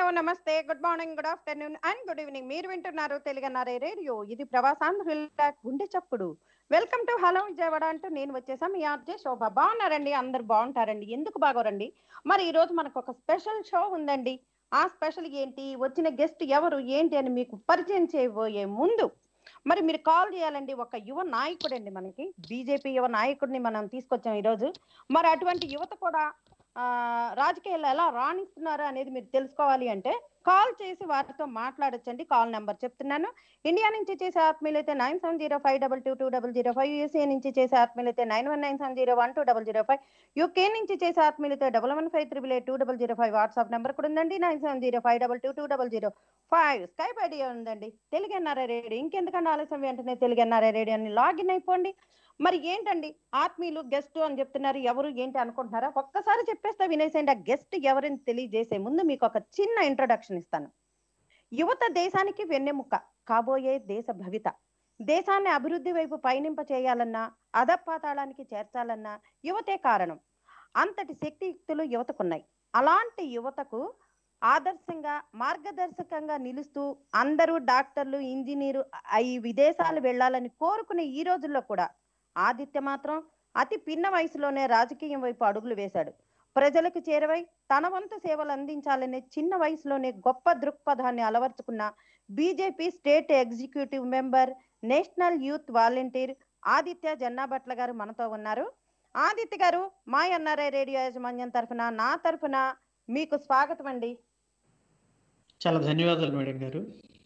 నమస్తే good morning good afternoon and good evening మీరు వింటున్నారు తెలుగన్నారే రేడియో ఇది ప్రవాసాంధ్రుల గుండె చప్పుడు వెల్కమ్ టు హలో విజయవాడ అంటూ నేను వచ్చేసాం మీ ఆర్జే శోభ బాగున్నారండి అందరు బాగుంటారండి ఎందుకు బాగోరండి మరి ఈ రోజు మనకు ఒక స్పెషల్ షో ఉందండి ఆ స్పెషల్ ఏంటి వచ్చిన గెస్ట్ ఎవరు ఏంటి అని మీకు పరిచయం చేయబోయే ముందు మరి మీరు కాల్ చేయాలండి ఒక యువ నాయకుడు అండి మనకి బీజేపీ యువ నాయకుడిని మనం తీసుకొచ్చాం ఈరోజు మరి అటువంటి యువత కూడా ఆ, రాజకీయాల్లో ఎలా రాణిస్తున్నారు అనేది మీరు తెలుసుకోవాలి అంటే కాల్ చేసి వారితో మాట్లాడొచ్చండి కాల్ నెంబర్ చెప్తున్నాను ఇండియా నుంచి చేసే ఆత్మీయులైతే nine seven zero five double two two double zero five USA నుంచి చేసే ఆత్మీయులైతే nine one nine seven zero one two double zero five UK నుంచి చేసే ఆత్మీయులైతే double one five triple eight two double zero five WhatsApp number కూడా ఉందండి nine seven zero five double two two double zero five Skype ఐడియా ఉందండి Telugu NRI radio ఇంకెందుకన్నా ఆలస్యం వెంటనే Telugu NRI radio అని లాగిన్ అయిపోండి మరి ఏంటండి ఆత్మీయులు గెస్ట్ అని చెప్తున్నారు ఎవరు ఏంటి అనుకుంటున్నారా ఒక్కసారి చెప్పేస్తే వినేసేయండి ఆ గెస్ట్ ఎవరిని తెలియజేసే ముందు మీకు ఒక చిన్న ఇంట్రొడక్షన్ ఇస్తాను యువత దేశానికి వెన్నెముక కాబోయే దేశ భవిత దేశాన్ని అభివృద్ధి వైపు పయనింప చేయాలన్నా అధపాతాళానికి చేర్చాలన్నా యువతే కారణం అంతటి శక్తియుక్తులు యువతకున్నాయి అలాంటి యువతకు ఆదర్శంగా మార్గదర్శకంగా నిలుస్తూ అందరూ డాక్టర్లు ఇంజనీరు ఈ విదేశాలు వెళ్ళాలని కోరుకునే ఈ రోజుల్లో కూడా ఆదిత్య మాత్రం అతి పిన్న వయసులోనే రాజకీయం వైపు అడుగులు వేశాడు ప్రజలకు చేరువై తన వంతు సేవలు అందించాలనే చిన్న వయసులోనే గొప్ప దృక్పథాన్ని అలవర్చుకున్న BJP state executive member national youth volunteer Aditya Jannabhatla garu మనతో ఉన్నారు ఆదిత్య గారు మా ఎన్ఆర్ఐ రేడియో యాజమాన్యం తరఫున నా తరఫున మీకు స్వాగతం అండి చాలా ధన్యవాదాలు మేడం గారు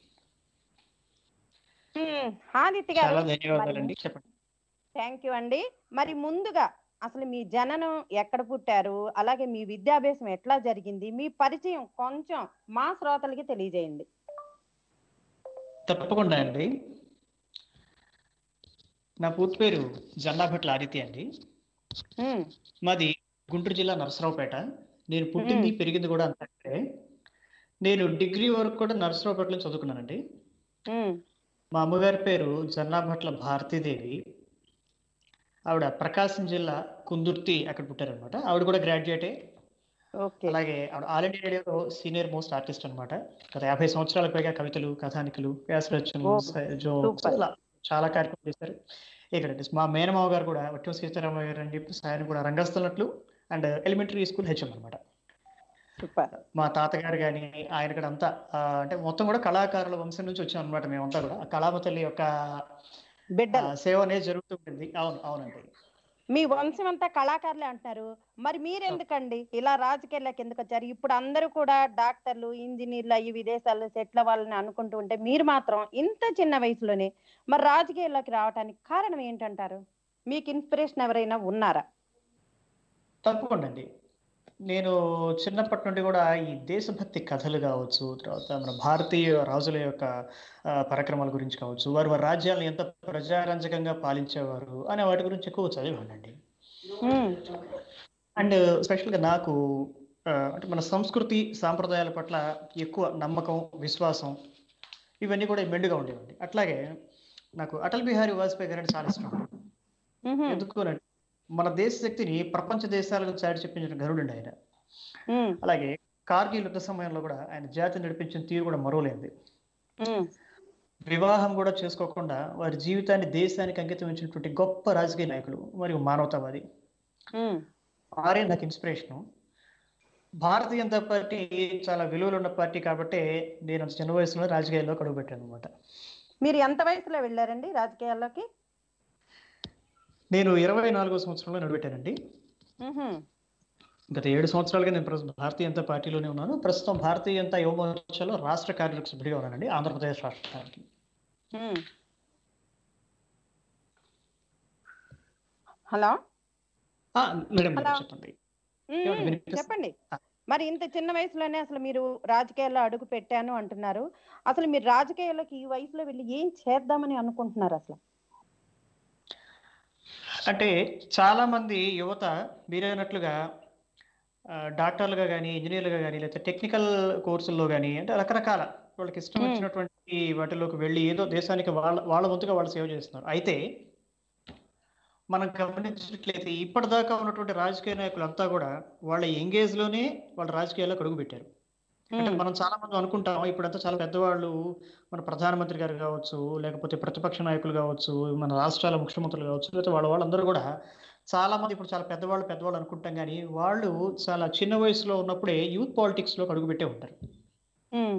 హ్మ్, ఆదిత్య గారు చాలా ధన్యవాదాలండి చెప్పండి థ్యాంక్ యూ అండి మరి ముందుగా అసలు మీ జననం ఎక్కడ పుట్టారు అలాగే మీ విద్యాభ్యాసం ఎట్లా జరిగింది మీ పరిచయం కొంచెం మా శ్రోతలకి తెలియజేయండి తప్పకుండా అండి నా పూర్తి పేరు జన్నాభట్ల ఆదిత్య అండి హ్మ్, మాది గుంటూరు జిల్లా నరసరావుపేట నేను పుట్టింది పెరిగింది కూడా అంతే నేను డిగ్రీ వరకు కూడా నరసరావుపేటలో చదువుకున్నానండి హ్మ్, మా అమ్మగారి పేరు జన్నాభట్ల భారతీదేవి ఆవిడ ప్రకాశం జిల్లా కుందుర్తి అక్కడ పుట్టారనమాట ఆవిడ కూడా గ్రాడ్యుయేటే ఓకే అలాగే ఆవిడ ఆల్ ఇండియా రేడియోలో సీనియర్ మోస్ట్ ఆర్టిస్ట్ అన్నమాట గత యాభై సంవత్సరాలకు పైగా కవితలు కథానికలు వ్యాసరచనలు ఓ, స- జోక్స్ సూపర్. ఇలా చాలా కార్యక్రమాలు చేశారు ఇక్కడ మా మేనమావ గారు కూడా వట్టం సీతారామయ్య గారు అని చెప్పి ఆయన కూడా రంగస్థలట్లు అండ్ ఎలిమెంటరీ స్కూల్ హెచ్ఎం అనమాట సూపర్ మా తాతగారు కానీ ఆయన కూడా అంతా ఆ, అంటే మొత్తం కూడా కళాకారుల వంశం నుంచి వచ్చాం అనమాట మేమంతా కూడా ఆ కళామ తల్లి యొక్క ఆ, బిడ్డలు సేవ అనేది జరుగుతుంటుంది అవును అవునండి మీ వంశం అంతా కళాకారులే అంటున్నారు మరి మీరెందుకండి ఇలా రాజకీయాల్లోకి ఎందుకు వచ్చారు ఇప్పుడు అందరూ కూడా డాక్టర్లు ఇంజనీర్లు అయ్యి విదేశాల్లో సెటిల్ అవ్వాలని అనుకుంటూ ఉంటే మీరు మాత్రం ఇంత చిన్న వయసులోనే మరి రాజకీయాల్లోకి రావడానికి కారణం ఏంటంటారు మీకు ఇన్స్పిరేషన్ ఎవరైనా ఉన్నారా తప్పకుండా అండి నేను చిన్నప్పటి నుండి కూడా ఈ దేశభక్తి కథలు కావచ్చు తర్వాత మన భారతీయ రాజుల యొక్క ఆ, పరాక్రమాల గురించి కావచ్చు వారు వారి రాజ్యాలను ఎంత ప్రజారంజకంగా పాలించేవారు అనే వాటి గురించి ఎక్కువ చదివానండి హ్మ్, అండ్ స్పెషల్గా నాకు ఆ, అంటే మన సంస్కృతి సాంప్రదాయాల పట్ల ఎక్కువ నమ్మకం విశ్వాసం ఇవన్నీ కూడా మెండుగా ఉండేవండి అట్లాగే నాకు అటల్ బిహారీ వాజ్పేయి గారు అంటే చాలా ఇష్టం మ్హూ, ఎందుకునంటే మన దేశ శక్తిని ప్రపంచ దేశాలకు చాటి చెప్పించిన గరుడండి ఆయన మ్, అలాగే కార్గిల్ యుద్ధ సమయంలో కూడా ఆయన జాతి నడిపించిన తీరు కూడా మరోలేంది మ్, వివాహం కూడా చేసుకోకుండా వారి జీవితాన్ని దేశానికి అంకితం ఇచ్చినటువంటి గొప్ప రాజకీయ నాయకులు మరియు మానవతావాది మ్. వారే నాకు ఇన్స్పిరేషను భారతీయ జనతా పార్టీ చాలా విలువలు ఉన్న పార్టీ కాబట్టి నేను అంత చిన్న వయసులో రాజకీయాల్లోకి అడుగుపెట్టాను అనమాట మీరు ఎంత వయసులో వెళ్ళారండి రాజకీయాల్లోకి నేను ఇరవై నాలుగో సంవత్సరంలో నడిపెట్టానండి మ్హూ, గత ఏడు సంవత్సరాలుగా నేను ప్రస్తుతం భారతీయ జనతా పార్టీలోనే ఉన్నాను ప్రస్తుతం భారతీయ జనతా యువ మోర్చాలో రాష్ట్ర కార్యదర్శి సభ్యుడిగా ఉన్నానండి ఆంధ్రప్రదేశ్ రాష్ట్రానికి మ్. హలో ఆ, మేడం హలో. చెప్పండి మ్మ్. ఏమండి, వినిపిస్తుందా? చెప్పండి ఆ. మరి ఇంత చిన్న వయసులోనే అసలు మీరు రాజకీయాల్లో అడుగు పెట్టాను అంటున్నారు అసలు మీరు రాజకీయాల్లోకి ఈ వయసులో వెళ్ళి ఏం చేద్దామని అనుకుంటున్నారు అసలు అంటే చాలా మంది యువత మీరైనట్లుగా ఆ, డాక్టర్లుగా కానీ ఇంజనీర్లుగా కానీ లేకపోతే టెక్నికల్ కోర్సుల్లో కానీ అంటే రకరకాల వాళ్ళకి ఇష్టం Hmm. వచ్చినటువంటి వాటిలోకి వెళ్ళి ఏదో దేశానికి వాళ్ళ వాళ్ళ వంతుగా వాళ్ళు సేవ చేస్తున్నారు అయితే మనం గమనించినట్లయితే ఇప్పటిదాకా ఉన్నటువంటి రాజకీయ నాయకులు అంతా కూడా వాళ్ళ ఎంగేజ్ లోనే వాళ్ళ రాజకీయాల్లో అడుగు పెట్టారు అంటే ఉమ్, మనం చాలా మంది అనుకుంటాం ఇప్పుడంతా చాలా పెద్దవాళ్ళు మన ప్రధానమంత్రి గారు కావచ్చు లేకపోతే ప్రతిపక్ష నాయకులు కావచ్చు మన రాష్ట్రాల ముఖ్యమంత్రులు కావచ్చు లేకపోతే వాళ్ళ వాళ్ళందరూ కూడా చాలా మంది ఇప్పుడు చాలా పెద్దవాళ్ళు పెద్దవాళ్ళు అనుకుంటాం కానీ వాళ్ళు చాలా చిన్న వయసులో ఉన్నప్పుడే యూత్ పాలిటిక్స్ లోకి అడుగుపెట్టే ఉంటారు ఉమ్,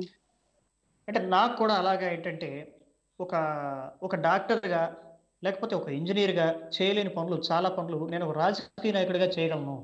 అంటే నాకు కూడా అలాగా ఏంటంటే ఒక ఒక డాక్టర్గా లేకపోతే ఒక ఇంజనీర్గా చేయలేని పనులు చాలా పనులు నేను ఒక రాజకీయ నాయకుడిగా చేయగలను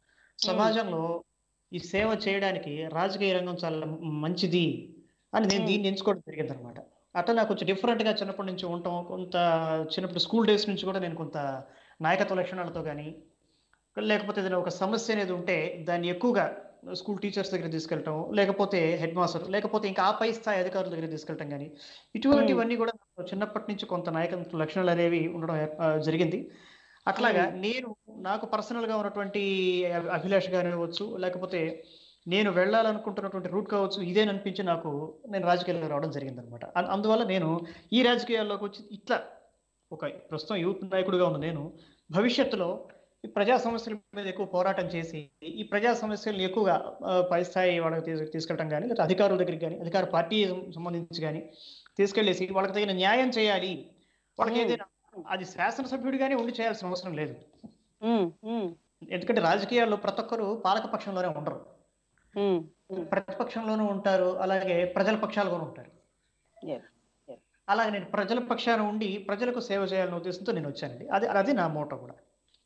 సమాజంలో ఈ సేవ చేయడానికి రాజకీయ రంగం చాలా మంచిది అని నేను Hmm. దీన్ని ఎంచుకోవడం జరిగింది అనమాట అట్లా నాకు కొంచెం డిఫరెంట్గా చిన్నప్పటి నుంచి ఉండటం కొంత చిన్నప్పుడు స్కూల్ డేస్ నుంచి కూడా నేను కొంత నాయకత్వ లక్షణాలతో కానీ లేకపోతే ఏదైనా ఒక సమస్య అనేది ఉంటే దాన్ని ఎక్కువగా స్కూల్ టీచర్స్ దగ్గర తీసుకెళ్ళటం లేకపోతే హెడ్ మాస్టర్ లేకపోతే ఇంకా ఆ పై స్థాయి అధికారుల దగ్గర తీసుకెళ్ళటం కానీ ఇటువంటివన్నీ కూడా నాకు చిన్నప్పటి నుంచి కొంత నాయకత్వ లక్షణాలు అనేవి ఉండడం ఆ, జరిగింది అట్లాగా నేను నాకు పర్సనల్ గా ఉన్నటువంటి అభి- అభిలాష కానివ్వచ్చు లేకపోతే నేను వెళ్ళాలనుకుంటున్నటువంటి రూట్ కావచ్చు ఇదేననిపించి నాకు నేను రాజకీయాల్లో రావడం జరిగింది అనమాట అందువల్ల నేను ఈ రాజకీయాల్లోకి వచ్చి ఇట్లా ఒక ప్రస్తుతం యూత్ నాయకుడిగా ఉన్న నేను భవిష్యత్తులో ఈ ప్రజా సమస్యల మీద ఎక్కువ పోరాటం చేసి ఈ ప్రజా సమస్యలను ఎక్కువగా ఆ, పై స్థాయి వాళ్ళకి తీసు తీసుకెళ్ళటం కానీ లేదా అధికారుల దగ్గరికి కానీ అధికార పార్టీ సంబంధించి కానీ తీసుకెళ్ళేసి వాళ్ళకి తగిన న్యాయం చేయాలి వాళ్ళకి Hmm. ఏదైనా అది శాసనసభ్యుడిగానే ఉండి చేయాల్సిన అవసరం లేదు ఉమ్, ఉమ్, ఎందుకంటే రాజకీయాల్లో ప్రతి ఒక్కరు పాలక పక్షంలోనే ఉండరు ఉమ్, ఉమ్. ప్రతిపక్షంలోనూ ఉంటారు అలాగే ప్రజల పక్షాలు ఉంటారు Yes. అలాగే నేను ప్రజల పక్షాన ఉండి ప్రజలకు సేవ చేయాలనే ఉద్దేశంతో నేను వచ్చానండి అది అది నా మోటో కూడా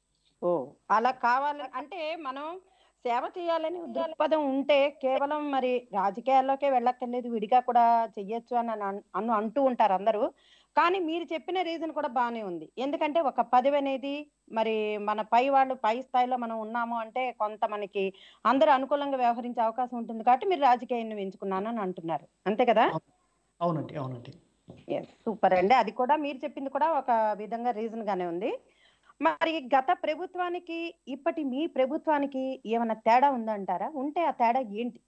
ఓ అలా కావాలి అంటే మనం సేవ చేయాలని దృక్పథం ఉంటే కేవలం మరి రాజకీయాల్లోకే వెళ్ళక్కర్లేదు విడిగా కూడా చెయ్యొచ్చు అని అన్- అను అంటూ ఉంటారు అందరూ కానీ మీరు చెప్పిన రీజన్ కూడా బాగానే ఉంది ఎందుకంటే ఒక పదవి అనేది మరి మన పై వాళ్ళు పై స్థాయిలో మనం ఉన్నాము అంటే కొంత మనకి అందరూ అనుకూలంగా వ్యవహరించే అవకాశం ఉంటుంది కాబట్టి మీరు రాజకీయాన్ని ఎంచుకున్నాను అని అంటున్నారు అంతే కదా అవునండి అవునండి సూపర్ అండి అది కూడా మీరు చెప్పింది కూడా ఒక విధంగా రీజన్ గానే ఉంది మరి గత ప్రభుత్వానికి ఇప్పటి మీ ప్రభుత్వానికి ఏమైనా తేడా ఉందంటారా ఉంటే ఆ తేడా ఏంటి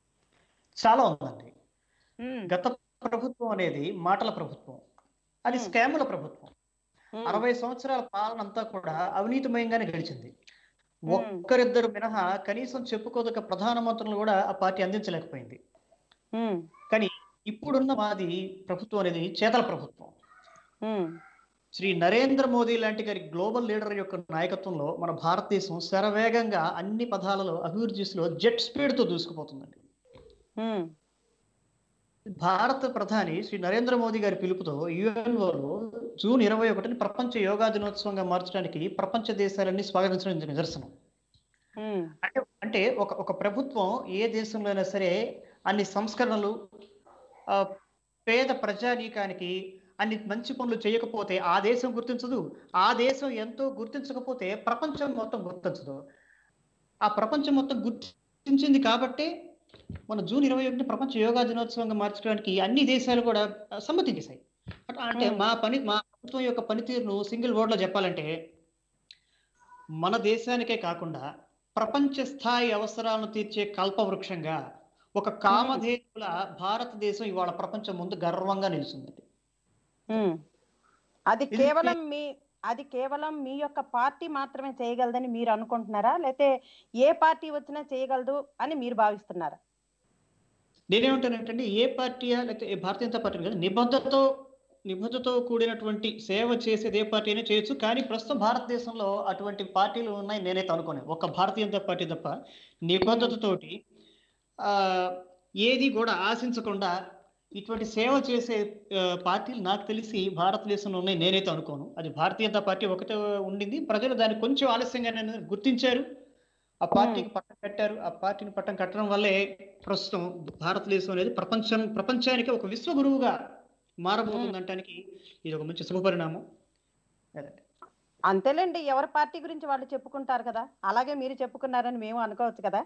చాలా ఉందండి ఉమ్, గత ప్రభుత్వం అనేది మాటల ప్రభుత్వం అది Hmm. స్కాముల ప్రభుత్వం ఉమ్, అరవై సంవత్సరాల పాలన అంతా కూడా అవినీతిమయంగానే గడిచింది Hmm. ఒక్కరిద్దరు మినహా కనీసం చెప్పుకోదగ్గ ప్రధానమంత్రులు కూడా ఆ పార్టీ అందించలేకపోయింది ఉమ్, కానీ ఇప్పుడున్న మాది ప్రభుత్వం అనేది చేతల ప్రభుత్వం ఉమ్, శ్రీ నరేంద్ర మోదీ లాంటి గారి గ్లోబల్ లీడర్ యొక్క నాయకత్వంలో మన భారతదేశం శరవేగంగా అన్ని పదాలలో అభివృద్ధి దిశలో జెట్ స్పీడ్ తో దూసుకుపోతుందండి ఉమ్, భారత ప్రధాని శ్రీ నరేంద్ర మోదీ గారి పిలుపుతో యుఎన్ఓలో జూన్ ఇరవై ఒకటిని ప్రపంచ యోగా దినోత్సవంగా మార్చడానికి ప్రపంచ దేశాలన్నీ స్వాగతించడం ఇది నిదర్శనం ఉమ్, అంటే అంటే ఒక ఒక ప్రభుత్వం ఏ దేశంలో అయినా సరే అన్ని సంస్కరణలు ఆ, పేద ప్రజానీకానికి అన్ని మంచి పనులు చేయకపోతే ఆ దేశం గుర్తించదు ఆ దేశం ఎంతో గుర్తించకపోతే ప్రపంచం మొత్తం గుర్తించదు ఆ ప్రపంచం మొత్తం గుర్తించింది కాబట్టే మన జూన్ ఇరవై ఒకటి ప్రపంచ యోగా దినోత్సవంగా మార్చడానికి అన్ని దేశాలు కూడా ఆ, సమ్మతి చేశాయి అట్లా అంటే Hmm. మా పని మా ప్రభుత్వం యొక్క పనితీరును సింగిల్ వర్డ్ లో చెప్పాలంటే మన దేశానికే కాకుండా ప్రపంచ స్థాయి అవసరాలను తీర్చే కల్పవృక్షంగా ఒక కామధేనుల భారతదేశం ఇవాళ ప్రపంచం ముందు గర్వంగా నిలుస్తుంది ఉమ్. అది ఇది- కేవలం మీ అది కేవలం మీ యొక్క పార్టీ మాత్రమే చేయగలదని మీరు అనుకుంటున్నారా లేకపోతే ఏ పార్టీ వచ్చినా చేయగలదు అని మీరు భావిస్తున్నారా నేనేమంటానంటే ఏ పార్టీయా లేకపోతే ఏ భారతీయ జనతా పార్టీ కదా నిబద్ధతతో నిబద్ధతతో కూడినటువంటి సేవ చేసేది ఏ పార్టీ అయినా చేయొచ్చు కానీ ప్రస్తుతం భారతదేశంలో అటువంటి పార్టీలు ఉన్నాయి నేనైతే అనుకోను ఒక భారతీయ జనతా పార్టీ తప్ప నిబద్ధతతోటి ఆ, ఏది కూడా ఆశించకుండా ఇటువంటి సేవ చేసే ఆ, పార్టీలు నాకు తెలిసి భారతదేశంలో ఉన్నాయి నేనైతే అనుకోను అది భారతీయ జనతా పార్టీ ఒకటే ఉండింది ప్రజలు దాన్ని కొంచెం ఆలస్యంగానే గుర్తించారు ఆ పార్టీకి పట్టం కట్టారు ఆ పార్టీని పట్టం కట్టడం వల్లే ప్రస్తుతం భారతదేశం అనేది ప్రపంచం ప్రపంచానికి ఒక విశ్వ గురువుగా మారబోతుందంటానికి ఇది ఒక మంచి శుభపరిణామం అదండి. అంతేలేండి ఎవరి పార్టీ గురించి వాళ్ళు చెప్పుకుంటారు కదా అలాగే మీరు చెప్పుకున్నారని మేము అనుకోవచ్చు కదా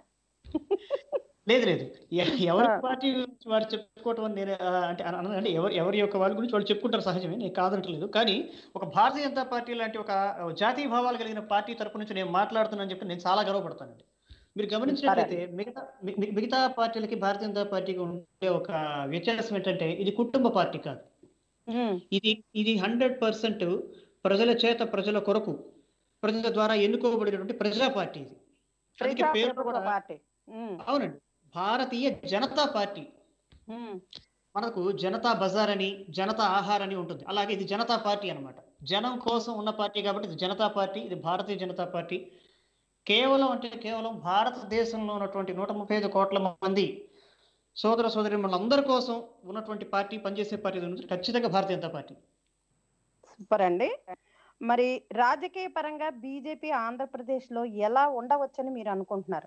లేదు లేదు ఎ- ఎవరి ఆ. పార్టీ గురించి వారు చెప్పుకోవటం అని నేను ఆ, అంటే అన- అన- అంటే ఎవరి ఎవరి యొక్క వాళ్ళ గురించి వాళ్ళు చెప్పుకుంటారు సహజమే నేను కాదనట్లేదు కానీ ఒక భారతీయ జనతా పార్టీ లాంటి ఒక జాతీయ భావాలు కలిగిన పార్టీ తరపు నుంచి నేను మాట్లాడుతున్నాను చెప్పి నేను చాలా గర్వపడతానండి మీరు గమనించినట్లయితే మిగతా మి- మి- మిగతా పార్టీలకి భారతీయ జనతా పార్టీకి ఉండే ఒక వ్యత్యాసం ఏంటంటే ఇది కుటుంబ పార్టీ కాదు ఉమ్, ఇది ఇది హండ్రెడ్ పర్సెంట్ ప్రజల చేత ప్రజల కొరకు ప్రజల ద్వారా ఎన్నుకోబడినటువంటి ప్రజా పార్టీ ఇది అందుకే పేరు ప్రజాప్రభుత్వ కూడా పార్టీ ఉమ్, అవునండి భారతీయ జనతా పార్టీ ఉమ్, మనకు జనతా బజార్ అని జనతా ఆహార్ అని ఉంటుంది అలాగే ఇది జనతా పార్టీ అన్నమాట జనం కోసం ఉన్న పార్టీ కాబట్టి ఇది జనతా పార్టీ ఇది భారతీయ జనతా పార్టీ కేవలం అంటే కేవలం భారతదేశంలో ఉన్నటువంటి నూట ముప్పై ఐదు కోట్ల మంది సోదర సోదరి అందరి కోసం ఉన్నటువంటి పార్టీ పనిచేసే పార్టీ ఏది ఉందో ఖచ్చితంగా భారతీయ జనతా పార్టీ సూపర్ అండి మరి రాజకీయ పరంగా బీజేపీ ఆంధ్రప్రదేశ్ లో ఎలా ఉండవచ్చని మీరు అనుకుంటున్నారు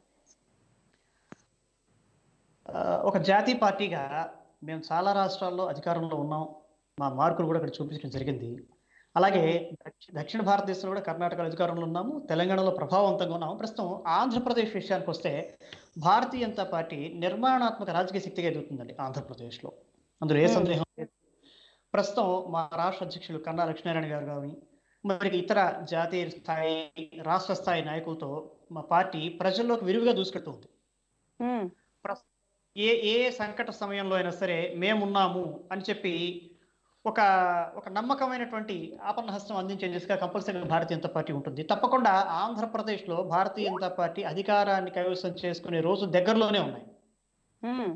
ఆ, ఒక జాతీయ పార్టీగా మేము చాలా రాష్ట్రాల్లో అధికారంలో ఉన్నాం మా మార్కులు కూడా ఇక్కడ చూపించడం జరిగింది అలాగే దక్షి- దక్షిణ భారతదేశంలో కూడా కర్ణాటకలో అధికారంలో ఉన్నాము తెలంగాణలో ప్రభావవంతంగా ఉన్నాము ప్రస్తుతం ఆంధ్రప్రదేశ్ విషయానికి వస్తే భారతీయ జనతా పార్టీ నిర్మాణాత్మక రాజకీయ శక్తిగా ఎదుగుతుందండి ఆంధ్రప్రదేశ్లో అందులో ఏ Hmm. సందేహం లేదు ప్రస్తుతం మా రాష్ట్ర అధ్యక్షులు కన్నా లక్ష్మీనారాయణ గారు కానీ మరి ఇతర జాతీయ స్థాయి రాష్ట్ర స్థాయి నాయకులతో మా పార్టీ ప్రజల్లోకి విరివిగా దూసుకెళ్తుంది ఉమ్, ఏ ఏ సంకట సమయంలో అయినా సరే మేమున్నాము అని చెప్పి ఒక ఒక నమ్మకమైనటువంటి ఆపన్న హస్తం అందించే దిశగా కంపల్సరీగా భారతీయ జనతా పార్టీ ఉంటుంది తప్పకుండా ఆంధ్రప్రదేశ్లో భారతీయ జనతా పార్టీ అధికారాన్ని కైవసం చేసుకునే రోజు దగ్గరలోనే ఉన్నాయి ఉమ్.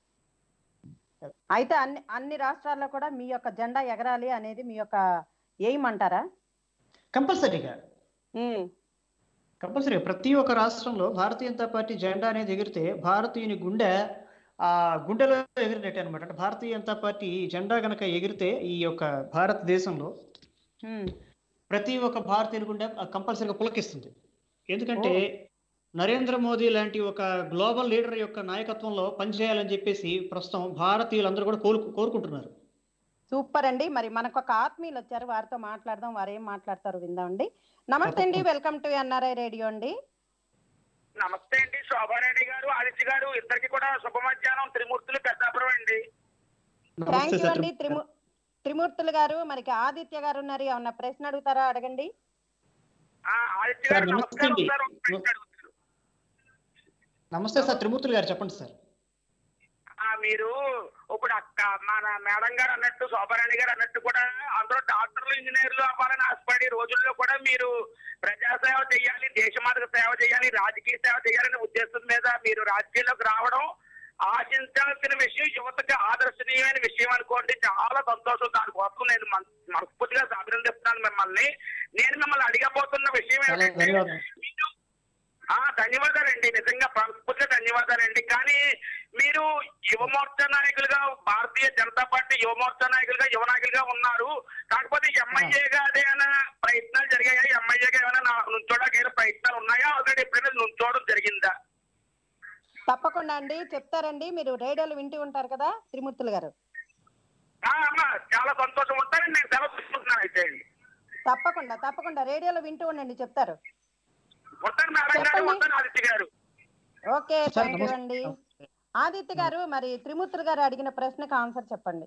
అయితే అన్ని అన్ని రాష్ట్రాల్లో కూడా మీ యొక్క జెండా ఎగరాలి అనేది మీ యొక్క ఎయిమ్ అంటారా కంపల్సరీగా ఉమ్, కంపల్సరీ ప్రతి ఒక్క రాష్ట్రంలో భారతీయ జనతా పార్టీ జెండా అనేది ఎగిరితే భారతీయుని గుండె ఆ గుండెలో ఎగిరినట్టే అనమాట అంటే భారతీయ జనతా పార్టీ జెండా గనక ఎగిరితే ఈ యొక్క భారతదేశంలో ఉమ్, ప్రతి ఒక్క భారతీయుని గుండె కంపల్సరీగా పులకిస్తుంది ఎందుకంటే నరేంద్ర మోదీ లాంటి ఒక గ్లోబల్ లీడర్ యొక్క నాయకత్వంలో పనిచేయాలని చెప్పేసి ప్రస్తుతం భారతీయులందరూ కూడా కోరు కోరుకుంటున్నారు సూపర్ అండి మరి మనకు ఒక ఆత్మీయులు వచ్చారు వారితో మాట్లాడదాం వారు ఏం మాట్లాడతారు విందామండి నమస్తే అండి వెల్కమ్ టు ఎన్ఆర్ఐ రేడియో అండి నమస్తే అండి శోభారెడ్డి గారు ఆదిత్య గారు ఇద్దరికి కూడా శుభ మధ్యాహ్నం త్రిమూర్తులు పెద్దాపురం అండి నమస్తే థ్యాంక్ యూ సార్ అండి త్రిము త్రిమూర్తులు గారు మనకి ఆదిత్య గారు ఉన్నారు ఏమన్నా ప్రశ్న అడుగుతారా అడగండి ఆ, ఆదిత్య సార్, గారు నమస్తే నమస్కారం అండి. సార్ ఒక ప్రశ్న అడుగుతారు. నమస్తే సార్ త్రిమూర్తులు గారు చెప్పండి సార్ ఆ, మీరు ఇప్పుడు అక్క మన మేడం గారు అన్నట్టు శోభారాణి గారు అన్నట్టు కూడా అందరూ డాక్టర్లు ఇంజనీర్లు అవ్వాలని ఆశపడి రోజుల్లో కూడా మీరు ప్రజాసేవ చేయాలి దేశమాతకు సేవ చేయాలి రాజకీయ సేవ చేయాలనే ఉద్దేశం మీద మీరు రాజకీయాల్లోకి రావడం ఆశించాల్సిన విషయం యువతకి ఆదర్శనీయమైన విషయం అనుకోండి చాలా సంతోషం దానికోసం నేను మన- మనస్ఫూర్తిగా అభినందిస్తున్నాను మిమ్మల్ని నేను మిమ్మల్ని అడిగబోతున్న విషయం చాలా ఏంటంటే ధన్యవాదాలు మీరు ఆ ధన్యవాదాలండి నిజంగా మనస్ఫూర్తిగా ధన్యవాదాలండి కానీ మీరు యువ మోర్చా నాయకులుగా భారతీయ జనతా పార్టీ యువ మోర్చా నాయకులుగా యువ నాయకులుగా ఉన్నారు కాకపోతే ఎమ్మెల్యేగా అదేమైనా ప్రయత్నాలు జరిగాయా ఎమ్మెల్యేగా ఏమైనా నా- నుంచోడానికి ఏమైనా ప్రయత్నాలు ఉన్నాయా ఆల్రెడీ ఎప్పుడైనా నుంచోవడం జరిగిందా తప్పకుండా అండి చెప్తారండి మీరు రేడియోలు వింటూ ఉంటారు కదా త్రిమూర్తులు గారు ఆ, అమ్మా చాలా సంతోషం ఉంటారని నేను సెలవు తీసుకుంటున్నాను అయితే అండి తప్పకుండా తప్పకుండా రేడియోలో వింటూ ఉండండి చెప్తారు ఉంటాను మేడం గారు చెప్పండి. ఉంటాను ఆదిత్య గారు ఓకే సార్ థ్యాంక్ యూ నమస్తే అండి ఆదిత్య గారు మరి త్రిమూర్తులు గారు అడిగిన ప్రశ్నకు ఆన్సర్ చెప్పండి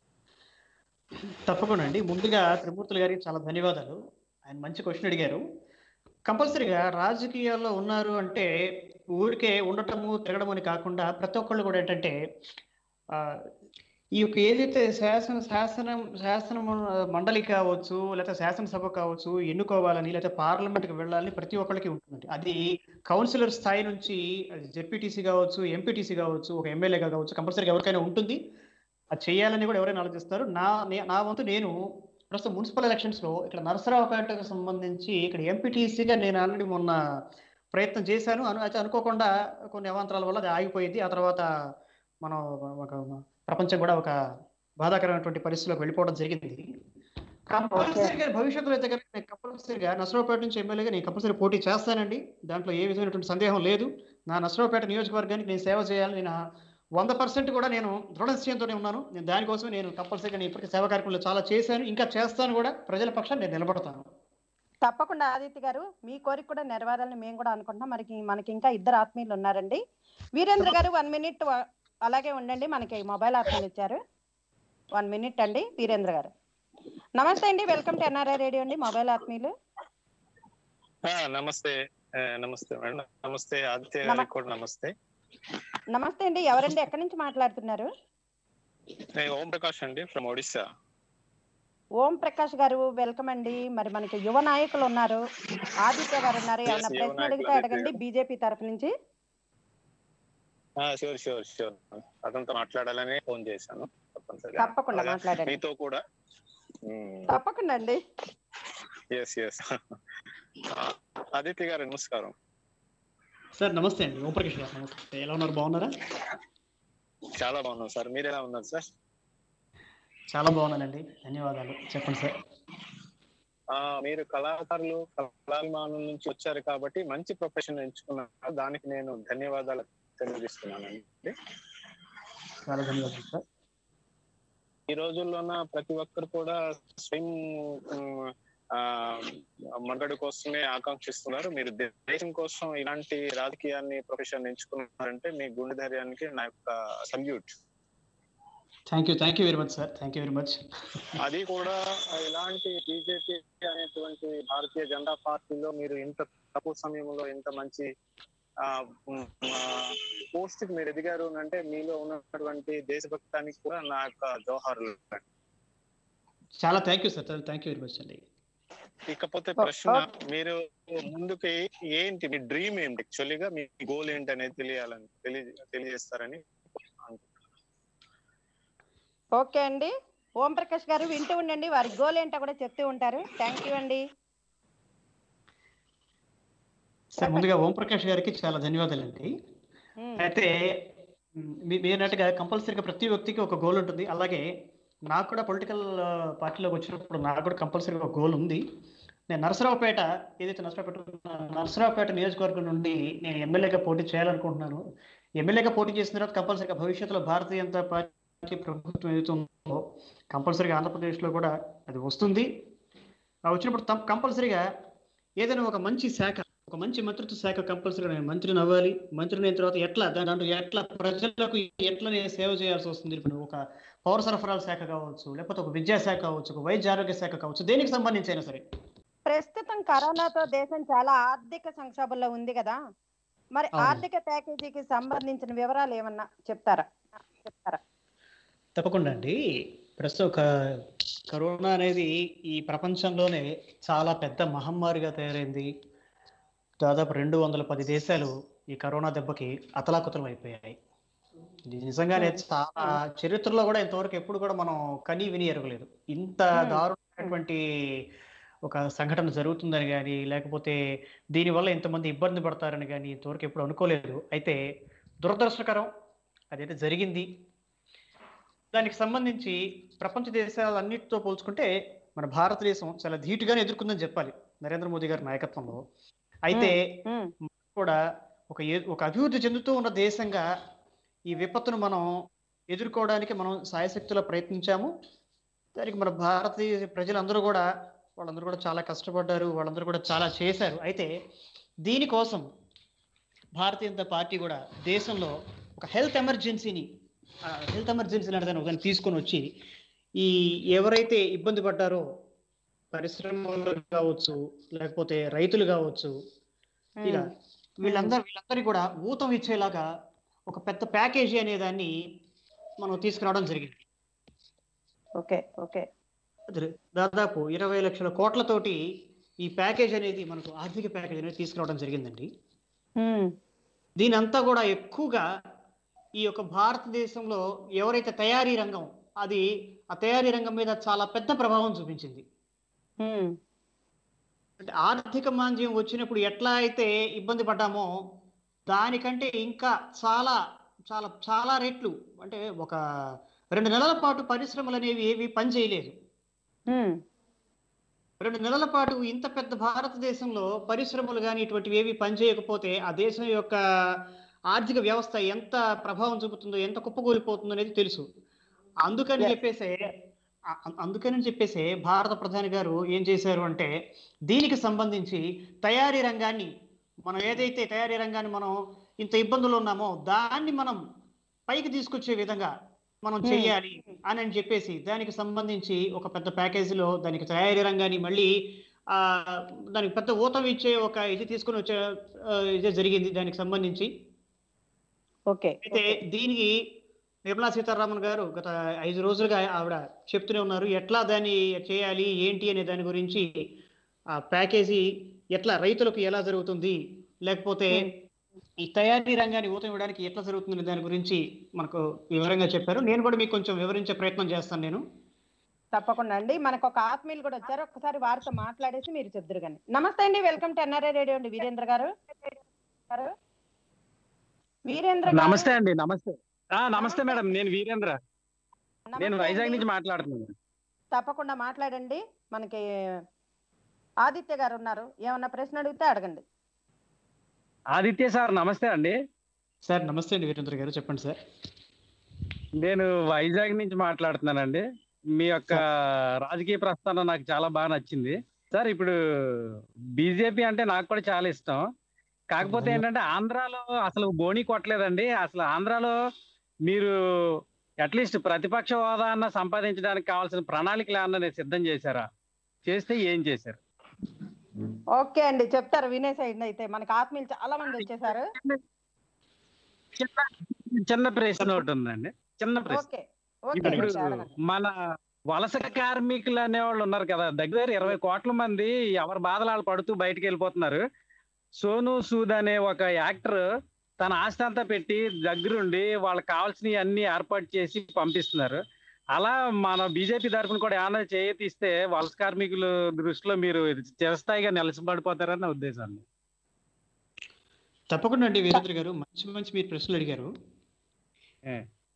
తప్పకుండా అండి ముందుగా త్రిమూర్తులు గారికి చాలా ధన్యవాదాలు ఆయన మంచి క్వశ్చన్ అడిగారు కంపల్సరీగా రాజకీయాల్లో ఉన్నారు అంటే ఊరికే ఉండటము తిరగడం అని కాకుండా ప్రతి ఒక్కళ్ళు కూడా ఏంటంటే ఆ, ఈ యొక్క ఏదైతే శాసన శాసనం శాసన మండలి కావచ్చు లేకపోతే శాసనసభ కావచ్చు ఎన్నుకోవాలని లేకపోతే పార్లమెంట్కి వెళ్ళాలని ప్రతి ఒక్కరికి ఉంటుందండి అది కౌన్సిలర్ స్థాయి నుంచి జెడ్పీటీసీ కావచ్చు ఎంపీటీసీ కావచ్చు ఒక ఎమ్మెల్యేగా కావచ్చు కంపల్సరీగా ఎవరికైనా ఉంటుంది అది చేయాలని కూడా ఎవరైనా ఆలోచిస్తారు నా నే- నా వంతు నేను ప్రస్తుతం మున్సిపల్ ఎలక్షన్స్ లో ఇక్కడ నరసరావుపేటకు సంబంధించి ఇక్కడ ఎంపీటీసీగా నేను ఆల్రెడీ మొన్న ప్రయత్నం చేశాను అను అయితే అనుకోకుండా కొన్ని అవాంతరాల వల్ల అది ఆగిపోయింది ఆ తర్వాత మనం ఒక ప్రపంచం కూడా ఒక బాధాకరమైనటువంటి పరిస్థితిలోకి వెళ్ళిపోవడం జరిగింది కంపల్సరీగా భవిష్యత్తులో అయితే కనుక నేను కంపల్సరీగా నసరావుపేట నుంచి ఎమ్మెల్యేగా నేను కంపల్సరీ పోటీ చేస్తానండి దాంట్లో ఏ విధమైనటువంటి సందేహం లేదు నా నసరావుపేట నియోజకవర్గానికి నేను సేవ చేయాలి నేను వంద పర్సెంట్ కూడా నేను దృఢ నిశ్చయంతోనే ఉన్నాను నేను దానికోసం నేను కంపల్సరీగా నేను ఇప్పటికీ సేవా కార్యక్రమాలు చాలా చేశాను ఇంకా చేస్తాను కూడా ప్రజల పక్షాన్ని నేను నిలబడతాను తప్పకుండా ఆదిత్య గారు మీ కోరిక కూడా నెరవేరాలని మేము కూడా అనుకుంటున్నాం మనకి మనకి ఇంకా ఇద్దరు ఆత్మీయులు ఉన్నారండి వీరేంద్ర గారు వన్ మినిట్ అలాగే ఉండండి మనకి మొబైల్ ఆత్మీయులు ఇచ్చారు వన్ మినిట్ అండి వీరేంద్ర గారు నమస్తే అండి వెల్కమ్ టు ఎన్ఆర్ఐ రేడియో అండి మొబైల్ ఆత్మీయులు ఆ, నమస్తే ఆ, నమస్తే మేడం నమస్తే ఆదిత్య నమ- గారికి కూడా నమస్తే నమస్తే అండి ఎవరండి ఎక్కడి నుంచి మాట్లాడుతున్నారు నేను ఓం ప్రకాష్ అండి ఫ్రమ్ ఒడిస్సా ఓం ప్రకాష్ గారు వెల్కమ్ అండి మరి మనకి యువ నాయకులు ఉన్నారు ఆదిత్య గారు ఉన్నారు ఏమన్నా Yes, యువ ప్రశ్న నాయకులు అడిగితే ఆదిత్య అడగండి గారు. బీజేపీ తరఫు నుంచి షూర్ షూర్ షూర్ అతనితో మాట్లాడాలని ఫోన్ చేశాను తప్పనిసరిగా తప్పకుండా అలాగే మాట్లాడండి మీతో కూడా తప్పకుండా అండి ఎస్ ఎస్ ఆదిత్య గారు నమస్కారం సార్ నమస్తే అండి ఓంప్రకాష్ గారు నమస్తే ఎలా ఉన్నారు బాగున్నారా చాలా బాగున్నాం సార్ మీరు ఎలా ఉన్నారు సార్ చాలా బాగున్నానండి ధన్యవాదాలు చెప్పండి సార్ ఆ, మీరు కళాకారులు కళాభిమానుల నుంచి వచ్చారు కాబట్టి మంచి ప్రొఫెషన్ ఎంచుకున్నారు దానికి నేను ధన్యవాదాలు తెలియజేస్తున్నానండి చాలా ధన్యవాదాలు సార్ ఈ రోజుల్లోన ప్రతి ఒక్కరు కూడా స్వయం ఉమ్, ఆ మనుగడ కోసమే ఆకాంక్షిస్తున్నారు మీరు దే- దేశం కోసం ఇలాంటి రాజకీయాన్ని ప్రొఫెషన్ ఎంచుకున్నారంటే మీ గుండె ధైర్యానికి నా యొక్క salute thank you thank you very much sir thank you very much అది కూడా ఇలాంటి బీజేపీ అనేటువంటి భారతీయ జనతా పార్టీలో మీరు ఇంత తక్కువ సమయంలో ఇంత మంచి పోస్ట్ కి మీరు ఎదిగారు అని అంటే మీలో ఉన్నటువంటి దేశభక్తానికి కూడా నా యొక్క జోహార్లు చాలా thank you sir thank you very much అండి ఇకపోతే ఓ- ప్రశ్న మీరు ముందుకి ఏంటి మీ డ్రీమ్ ఏంటి యాక్చువల్లీగా మీ గోల్ ఏంటి అనేది తెలియాలని తెలియ తెలియజేస్తారని ఓకే అండి ఓం ప్రకాష్ గారు వింటూ ఉండండి వారి గోల్ ఏంటో కూడా చెప్తూ ఉంటారు థ్యాంక్ యూ అండి సార్ ముందుగా ఓంప్రకాష్ గారికి చాలా ధన్యవాదాలు అండి ఉమ్, అయితే మ్, మీ- మీరు అన్నట్టుగా కంపల్సరీగా ప్రతి వ్యక్తికి ఒక గోల్ ఉంటుంది అలాగే నాకు కూడా పొలిటికల్ పార్టీలోకి వచ్చినప్పుడు నాకు కూడా కంపల్సరీగా ఒక గోల్ ఉంది నేను నరసరావుపేట ఏదైతే నరసరావుపేట ఉందో, నరసరావుపేట నియోజకవర్గం నుండి నేను ఎమ్మెల్యేగా పోటీ చేయాలనుకుంటున్నాను ఎమ్మెల్యేగా పోటీ చేసిన తర్వాత కంపల్సరీగా భవిష్యత్తులో భారతీయ జనతా పార్టీ ప్రభుత్వం ఏదైతే ఉందో కంపల్సరీగా ఆంధ్రప్రదేశ్లో కూడా అది వస్తుంది ఆ వచ్చినప్పుడు తప్ప- కంపల్సరీగా ఏదైనా ఒక మంచి శాఖ ఒక మంచి మంత్రిత్వ శాఖ కంపల్సరీగా నేను మంత్రిని అవ్వాలి మంత్రిని అయిన తర్వాత ఎట్లా దాని దాంట్లో ఎట్లా ప్రజలకు ఎట్లా నేను సేవ చేయాల్సి వస్తుంది ఇప్పుడు ఒక పౌర సరఫరాల శాఖ కావచ్చు లేకపోతే ఒక విద్యాశాఖ కావచ్చు ఒక వైద్య ఆరోగ్య శాఖ కావచ్చు దేనికి సంబంధించి అయినా సరే ప్రస్తుతం కరోనాతో దేశం చాలా ఆర్థిక సంక్షోభంలో ఉంది కదా మరి అవును. ఆర్థిక ప్యాకేజీకి సంబంధించిన వివరాలు ఏమన్నా చెప్తారా చెప్తారా తప్పకుండా అండి ప్రస్తుతం ఒక కరోనా అనేది ఈ ప్రపంచంలోనే చాలా పెద్ద మహమ్మారిగా తయారైంది దాదాపు రెండు వందల పది దేశాలు ఈ కరోనా దెబ్బకి అతలాకుతలం అయిపోయాయి ఇది నిజంగానే చాలా చరిత్రలో కూడా ఇంతవరకు ఎప్పుడు కూడా మనం కని విని ఎరగలేదు ఇంత Hmm. దారుణమైనటువంటి ఒక సంఘటన జరుగుతుందని కానీ లేకపోతే దీనివల్ల ఇంతమంది ఇబ్బంది పడతారని కానీ ఇంతవరకు ఎప్పుడు అనుకోలేదు అయితే దురదృష్టకరం అదైతే జరిగింది దానికి సంబంధించి ప్రపంచ దేశాలన్నిటితో పోల్చుకుంటే మన భారతదేశం చాలా ధీటుగానే ఎదుర్కొందని చెప్పాలి నరేంద్ర మోదీ గారి నాయకత్వంలో అయితే ఉమ్, కూడా ఒక ఏ- ఒక అభివృద్ధి చెందుతూ ఉన్న దేశంగా ఈ విపత్తును మనం ఎదుర్కోవడానికి మనం సాయశక్తులా ప్రయత్నించాము దానికి మన భారతీయ ప్రజలందరూ కూడా వాళ్ళందరూ కూడా చాలా కష్టపడ్డారు వాళ్ళందరూ కూడా చాలా చేశారు అయితే దీనికోసం భారతీయ జనతా పార్టీ కూడా దేశంలో ఒక హెల్త్ ఎమర్జెన్సీని హెల్త్ ఎమర్జెన్సీ లాంటిదని ఒకదాన్ని తీసుకొని వచ్చి ఈ ఎవరైతే ఇబ్బంది పడ్డారో పరిశ్రమలు కావచ్చు లేకపోతే రైతులు కావచ్చు ఇలా ఉమ్, వీళ్ళందరూ వీళ్ళందరికీ కూడా ఊతం ఇచ్చేలాగా ఒక పెద్ద ప్యాకేజీ అనే దాన్ని మనం తీసుకురావడం జరిగింది ఓకే ఓకే అది దాదాపు ఇరవై లక్షల కోట్లతోటి ఈ ప్యాకేజ్ అనేది మనకు ఆర్థిక ప్యాకేజ్ అనేది తీసుకురావడం జరిగిందండి ఉమ్, దీని అంతా కూడా ఎక్కువగా ఈ యొక్క భారతదేశంలో ఎవరైతే తయారీ రంగం అది ఆ తయారీ రంగం మీద చాలా పెద్ద ప్రభావం చూపించింది ఉమ్, అంటే ఆర్థిక మాంద్యం వచ్చినప్పుడు ఎట్లా అయితే ఇబ్బంది పడ్డామో దానికంటే ఇంకా చాలా చాలా చాలా రెట్లు అంటే ఒక రెండు నెలల పాటు పరిశ్రమలు అనేవి ఏవి పని చేయలేదు ఉమ్, రెండు నెలల పాటు ఇంత పెద్ద భారతదేశంలో పరిశ్రమలు కానీ ఇటువంటివి ఏవి పనిచేయకపోతే ఆ దేశం యొక్క ఆర్థిక వ్యవస్థ ఎంత ప్రభావం చూపుతుందో ఎంత కుప్పకూలిపోతుందో అనేది తెలుసు అందుకని Yes. చెప్పేసి అ- అ- అందుకని చెప్పేసి భారత ప్రధాని గారు ఏం చేశారు అంటే దీనికి సంబంధించి తయారీ రంగాన్ని మనం ఏదైతే తయారీ రంగాన్ని మనం ఇంత ఇబ్బందులు ఉన్నామో దాన్ని మనం పైకి తీసుకొచ్చే విధంగా మనం Hmm. చెయ్యాలి అని అని చెప్పేసి దానికి సంబంధించి ఒక పెద్ద ప్యాకేజీలో దానికి తయారీ రంగాన్ని మళ్ళీ ఆ దానికి పెద్ద ఊతం ఇచ్చే ఒక ఇది తీసుకొని వచ్చే ఆ, ఇదే జరిగింది దానికి సంబంధించి ఓకే అయితే దీనికి నిర్మలా సీతారామన్ గారు గత ఐదు రోజులుగా ఆవిడ చెప్తూనే ఉన్నారు ఎట్లా దాన్ని చేయాలి ఏంటి అనే దాని గురించి ఆ ప్యాకేజీ ఎట్లా రైతులకు ఎలా జరుగుతుంది లేకపోతే ఈ తయారీ రంగాన్ని ఊతం ఇవ్వడానికి ఎట్లా జరుగుతుంది దాని గురించి మనకు వివరంగా చెప్పారు నేను కూడా మీకు కొంచెం వివరించే ప్రయత్నం చేస్తాను నేను తప్పకుండా అండి మనకు ఒక ఆత్మీయులు కూడా వచ్చారు ఒక్కసారి వారితో మాట్లాడేసి మీరు చెప్దురు కానీ నమస్తే అండి వెల్కమ్ టు ఎన్ఆర్ఐ రేడియో అండి వీరేంద్ర గారు గారు? వీరేంద్ర గారు? నమస్తే అండి నమస్తే ఆ నమస్తే మేడం నేను వీరేంద్ర నమస్తే నేను వైజాగ్ అండి. నుంచి మాట్లాడుతున్నాను తప్పకుండా మాట్లాడండి మనకి ఆదిత్య గారు ఉన్నారు ఏమన్నా ప్రశ్న అడిగితే అడగండి ఆదిత్య సార్ నమస్తే అండి సార్ నమస్తే అండి వీరేంద్ర గారు చెప్పండి సార్ నేను వైజాగ్ నుంచి మాట్లాడుతున్నానండి మీ యొక్క రాజకీయ ప్రస్థానం నాకు చాలా బాగా నచ్చింది సార్ ఇప్పుడు బీజేపీ అంటే నాకు కూడా చాలా ఇష్టం కాకపోతే ఏంటంటే ఆంధ్రాలో అసలు బోణి కొట్టలేదండి అసలు ఆంధ్రాలో మీరు అట్లీస్ట్ ప్రతిపక్ష హోదా అన్న సంపాదించడానికి కావాల్సిన ప్రణాళికలు ఏమన్నా సిద్ధం చేశారా చేస్తే ఏం చేశారు ఓకే అండి చెప్తారు వినేసేయండి అయితే మనకి ఆత్మీయులు చాలా మంది వచ్చేసారు చిన్న చిన్న ప్రశ్న ఒకటి ఉందండి చిన్న ప్రశ్న ఓకే ఓకే ఇప్పుడు ఓకే, అడగండి. మన వలస కార్మికులు అనేవాళ్ళు ఉన్నారు కదా దగ్గర ఇరవై కోట్ల మంది ఎవరి బాధలు వాళ్ళు పడుతూ బయటికి వెళ్ళిపోతున్నారు సోను సూద్ అనే ఒక యాక్టర్ తన ఆస్తి అంతా పెట్టి దగ్గరుండి వాళ్ళకి కావాల్సినవి అన్ని ఏర్పాటు చేసి పంపిస్తున్నారు అలా మన బీజేపీ తరఫున కూడా ఏమైనా చేయతీస్తే వలస కార్మికుల దృష్టిలో మీరు చిరస్థాయిగా నిలసపడిపోతారని నా ఉద్దేశం తప్పకుండా అండి వీరేంద్ర గారు మంచి మంచి మీరు ప్రశ్నలు అడిగారు ఏ.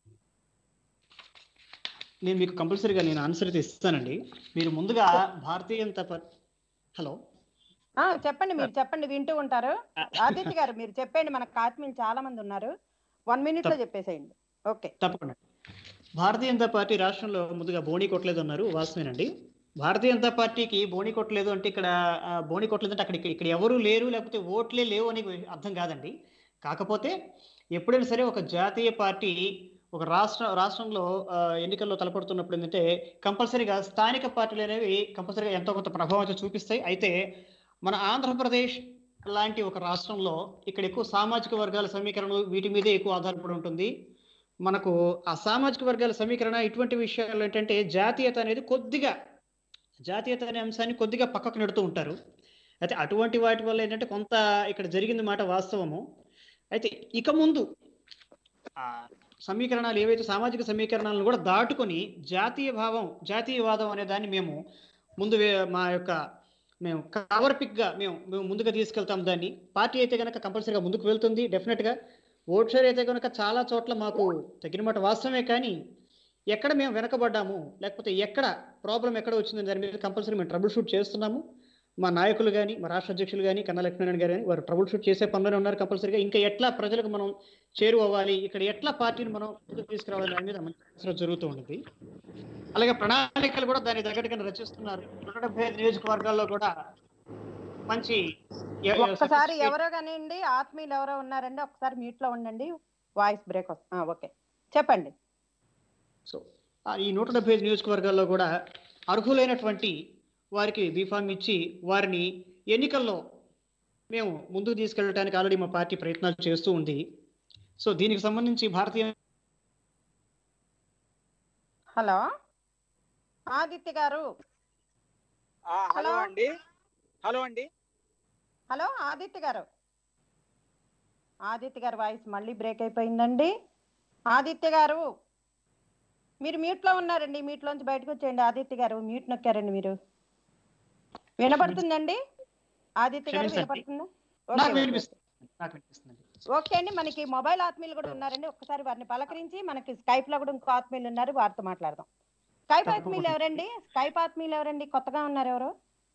నేను మీకు కంపల్సరీగా నేను ఆన్సర్ అయితే ఇస్తానండి మీరు ముందుగా భారతీయ జనతా పార్టీ హలో ఆ, చెప్పండి మీరు చెప్పండి వింటూ ఉంటారు ఆదిత్య గారు మీరు చెప్పండి మనకు ఆత్మీయులు చాలా మంది ఉన్నారు వన్ మినిట్ లో చెప్పేసేయండి ఓకే తప్పకుండా భారతీయ జనతా పార్టీ రాష్ట్రంలో ముందుగా బోణి కొట్టలేదు అన్నారు వాస్తవేనండి భారతీయ జనతా పార్టీకి బోణి కొట్టలేదు అంటే ఇక్కడ ఆ, బోణి కొట్టలేదు అంటే అక్కడ ఇక్కడ ఇక్కడ ఎవరు లేరు లేకపోతే ఓట్లే లేవు అని అర్థం కాదండి కాకపోతే ఎప్పుడైనా సరే ఒక జాతీయ పార్టీ ఒక రాష్ట్ర రాష్ట్రంలో ఆ, ఎన్నికల్లో తలపడుతున్నప్పుడు ఏంటంటే కంపల్సరీగా స్థానిక పార్టీలు అనేవి కంపల్సరీగా ఎంతో కొంత ప్రభావం అయితే చూపిస్తాయి అయితే మన ఆంధ్రప్రదేశ్ లాంటి ఒక రాష్ట్రంలో ఇక్కడ ఎక్కువ సామాజిక వర్గాల సమీకరణ వీటి మీదే ఎక్కువ ఆధారపడి ఉంటుంది మనకు ఆ సామాజిక వర్గాల సమీకరణ ఇటువంటి విషయాలు ఏంటంటే జాతీయత అనేది కొద్దిగా జాతీయత అనే అంశాన్ని కొద్దిగా పక్కకు నెడుతూ ఉంటారు అయితే అటువంటి వాటి వల్ల ఏంటంటే కొంత ఇక్కడ జరిగింది మాట వాస్తవము అయితే ఇక ముందు ఆ సమీకరణాలు ఏవైతే సామాజిక సమీకరణాలను కూడా దాటుకొని జాతీయ భావం జాతీయవాదం అనే దాన్ని మేము ముందు వే- మా యొక్క మేము కవర్ పిక్గా మేము మేము ముందుగా తీసుకెళ్తాం దాన్ని పార్టీ అయితే కనుక కంపల్సరీగా ముందుకు వెళ్తుంది డెఫినెట్గా ఓట్ షేర్ అయితే కనుక చాలా చోట్ల మాకు తగిన మాట వాస్తవమే కానీ ఎక్కడ మేము వెనకబడ్డాము లేకపోతే ఎక్కడ ప్రాబ్లం ఎక్కడ వచ్చింది దాని మీద కంపల్సరీ మేము ట్రబుల్ షూట్ చేస్తున్నాము మా నాయకులు కానీ మా రాష్ట్ర అధ్యక్షులు కానీ కన్నా లక్ష్మీనారాయణ గారు కానీ వారు ట్రబుల్ షూట్ చేసే పనిలోనే ఉన్నారు కంపల్సరీగా ఇంకా ఎట్లా ప్రజలకు మనం చేరువవ్వాలి ఇక్కడ ఎట్లా పార్టీని మనం ముందుకు తీసుకురావాలి దాని మీద మంచి కసరత్తు జరుగుతూ ఉంటుంది అలాగే ప్రణాళికలు కూడా దాని దగ్గరగా రచిస్తున్నారు నూట డెబ్బై ఐదు నియోజకవర్గాల్లో కూడా మంచి ఎ- ఎ- ఒక్కసారి ఎవరో కానివ్వండి ఆత్మీయులు ఎవరో ఉన్నారండి ఒకసారి మ్యూట్ లో ఉండండి వాయిస్ బ్రేక్ వస్తుంది ఓకే చెప్పండి సో ఆ ఈ నూట డెబ్బై ఐదు నియోజకవర్గాల్లో కూడా అర్హులైనటువంటి వారికి బీఫామ్ ఇచ్చి వారిని ఎన్నికల్లో మేము ముందుకు తీసుకెళ్ళడానికి ఆల్రెడీ మా పార్టీ ప్రయత్నాలు చేస్తూ ఉంది సో దీనికి సంబంధించి భారతీయ హలో ఆదిత్య గారు ఆ, హలో హలో. అండి హలో అండి హలో ఆదిత్య గారు ఆదిత్య గారు వాయిస్ మళ్ళీ బ్రేక్ అయిపోయిందండి ఆదిత్య గారు మీరు మ్యూట్ లో ఉన్నారండి మ్యూట్ లోంచి బయటకు వచ్చేయండి ఆదిత్య గారు మ్యూట్ నొక్కారండి మీరు వినపడుతుందండి ఆదిత్య గారు క్షమించండి. వినపడుతుందా నాకు ఓకే, ఓకే. వినిపిస్తుంది నాకు వినిపిస్తుంది ఓకే అండి మనకి మొబైల్ ఆత్మీయులు కూడా ఉన్నారండి ఒక్కసారి వారిని పలకరించి మనకి స్కైప్ లో కూడా ఇంకో ఆత్మీయులు ఉన్నారు వారితో మాట్లాడదాం స్కైప్ తప్పకుండా. ఆత్మీయులు ఎవరండి స్కైప్ ఆత్మీయులు ఎవరండి కొత్తగా ఉన్నారు ఎవరు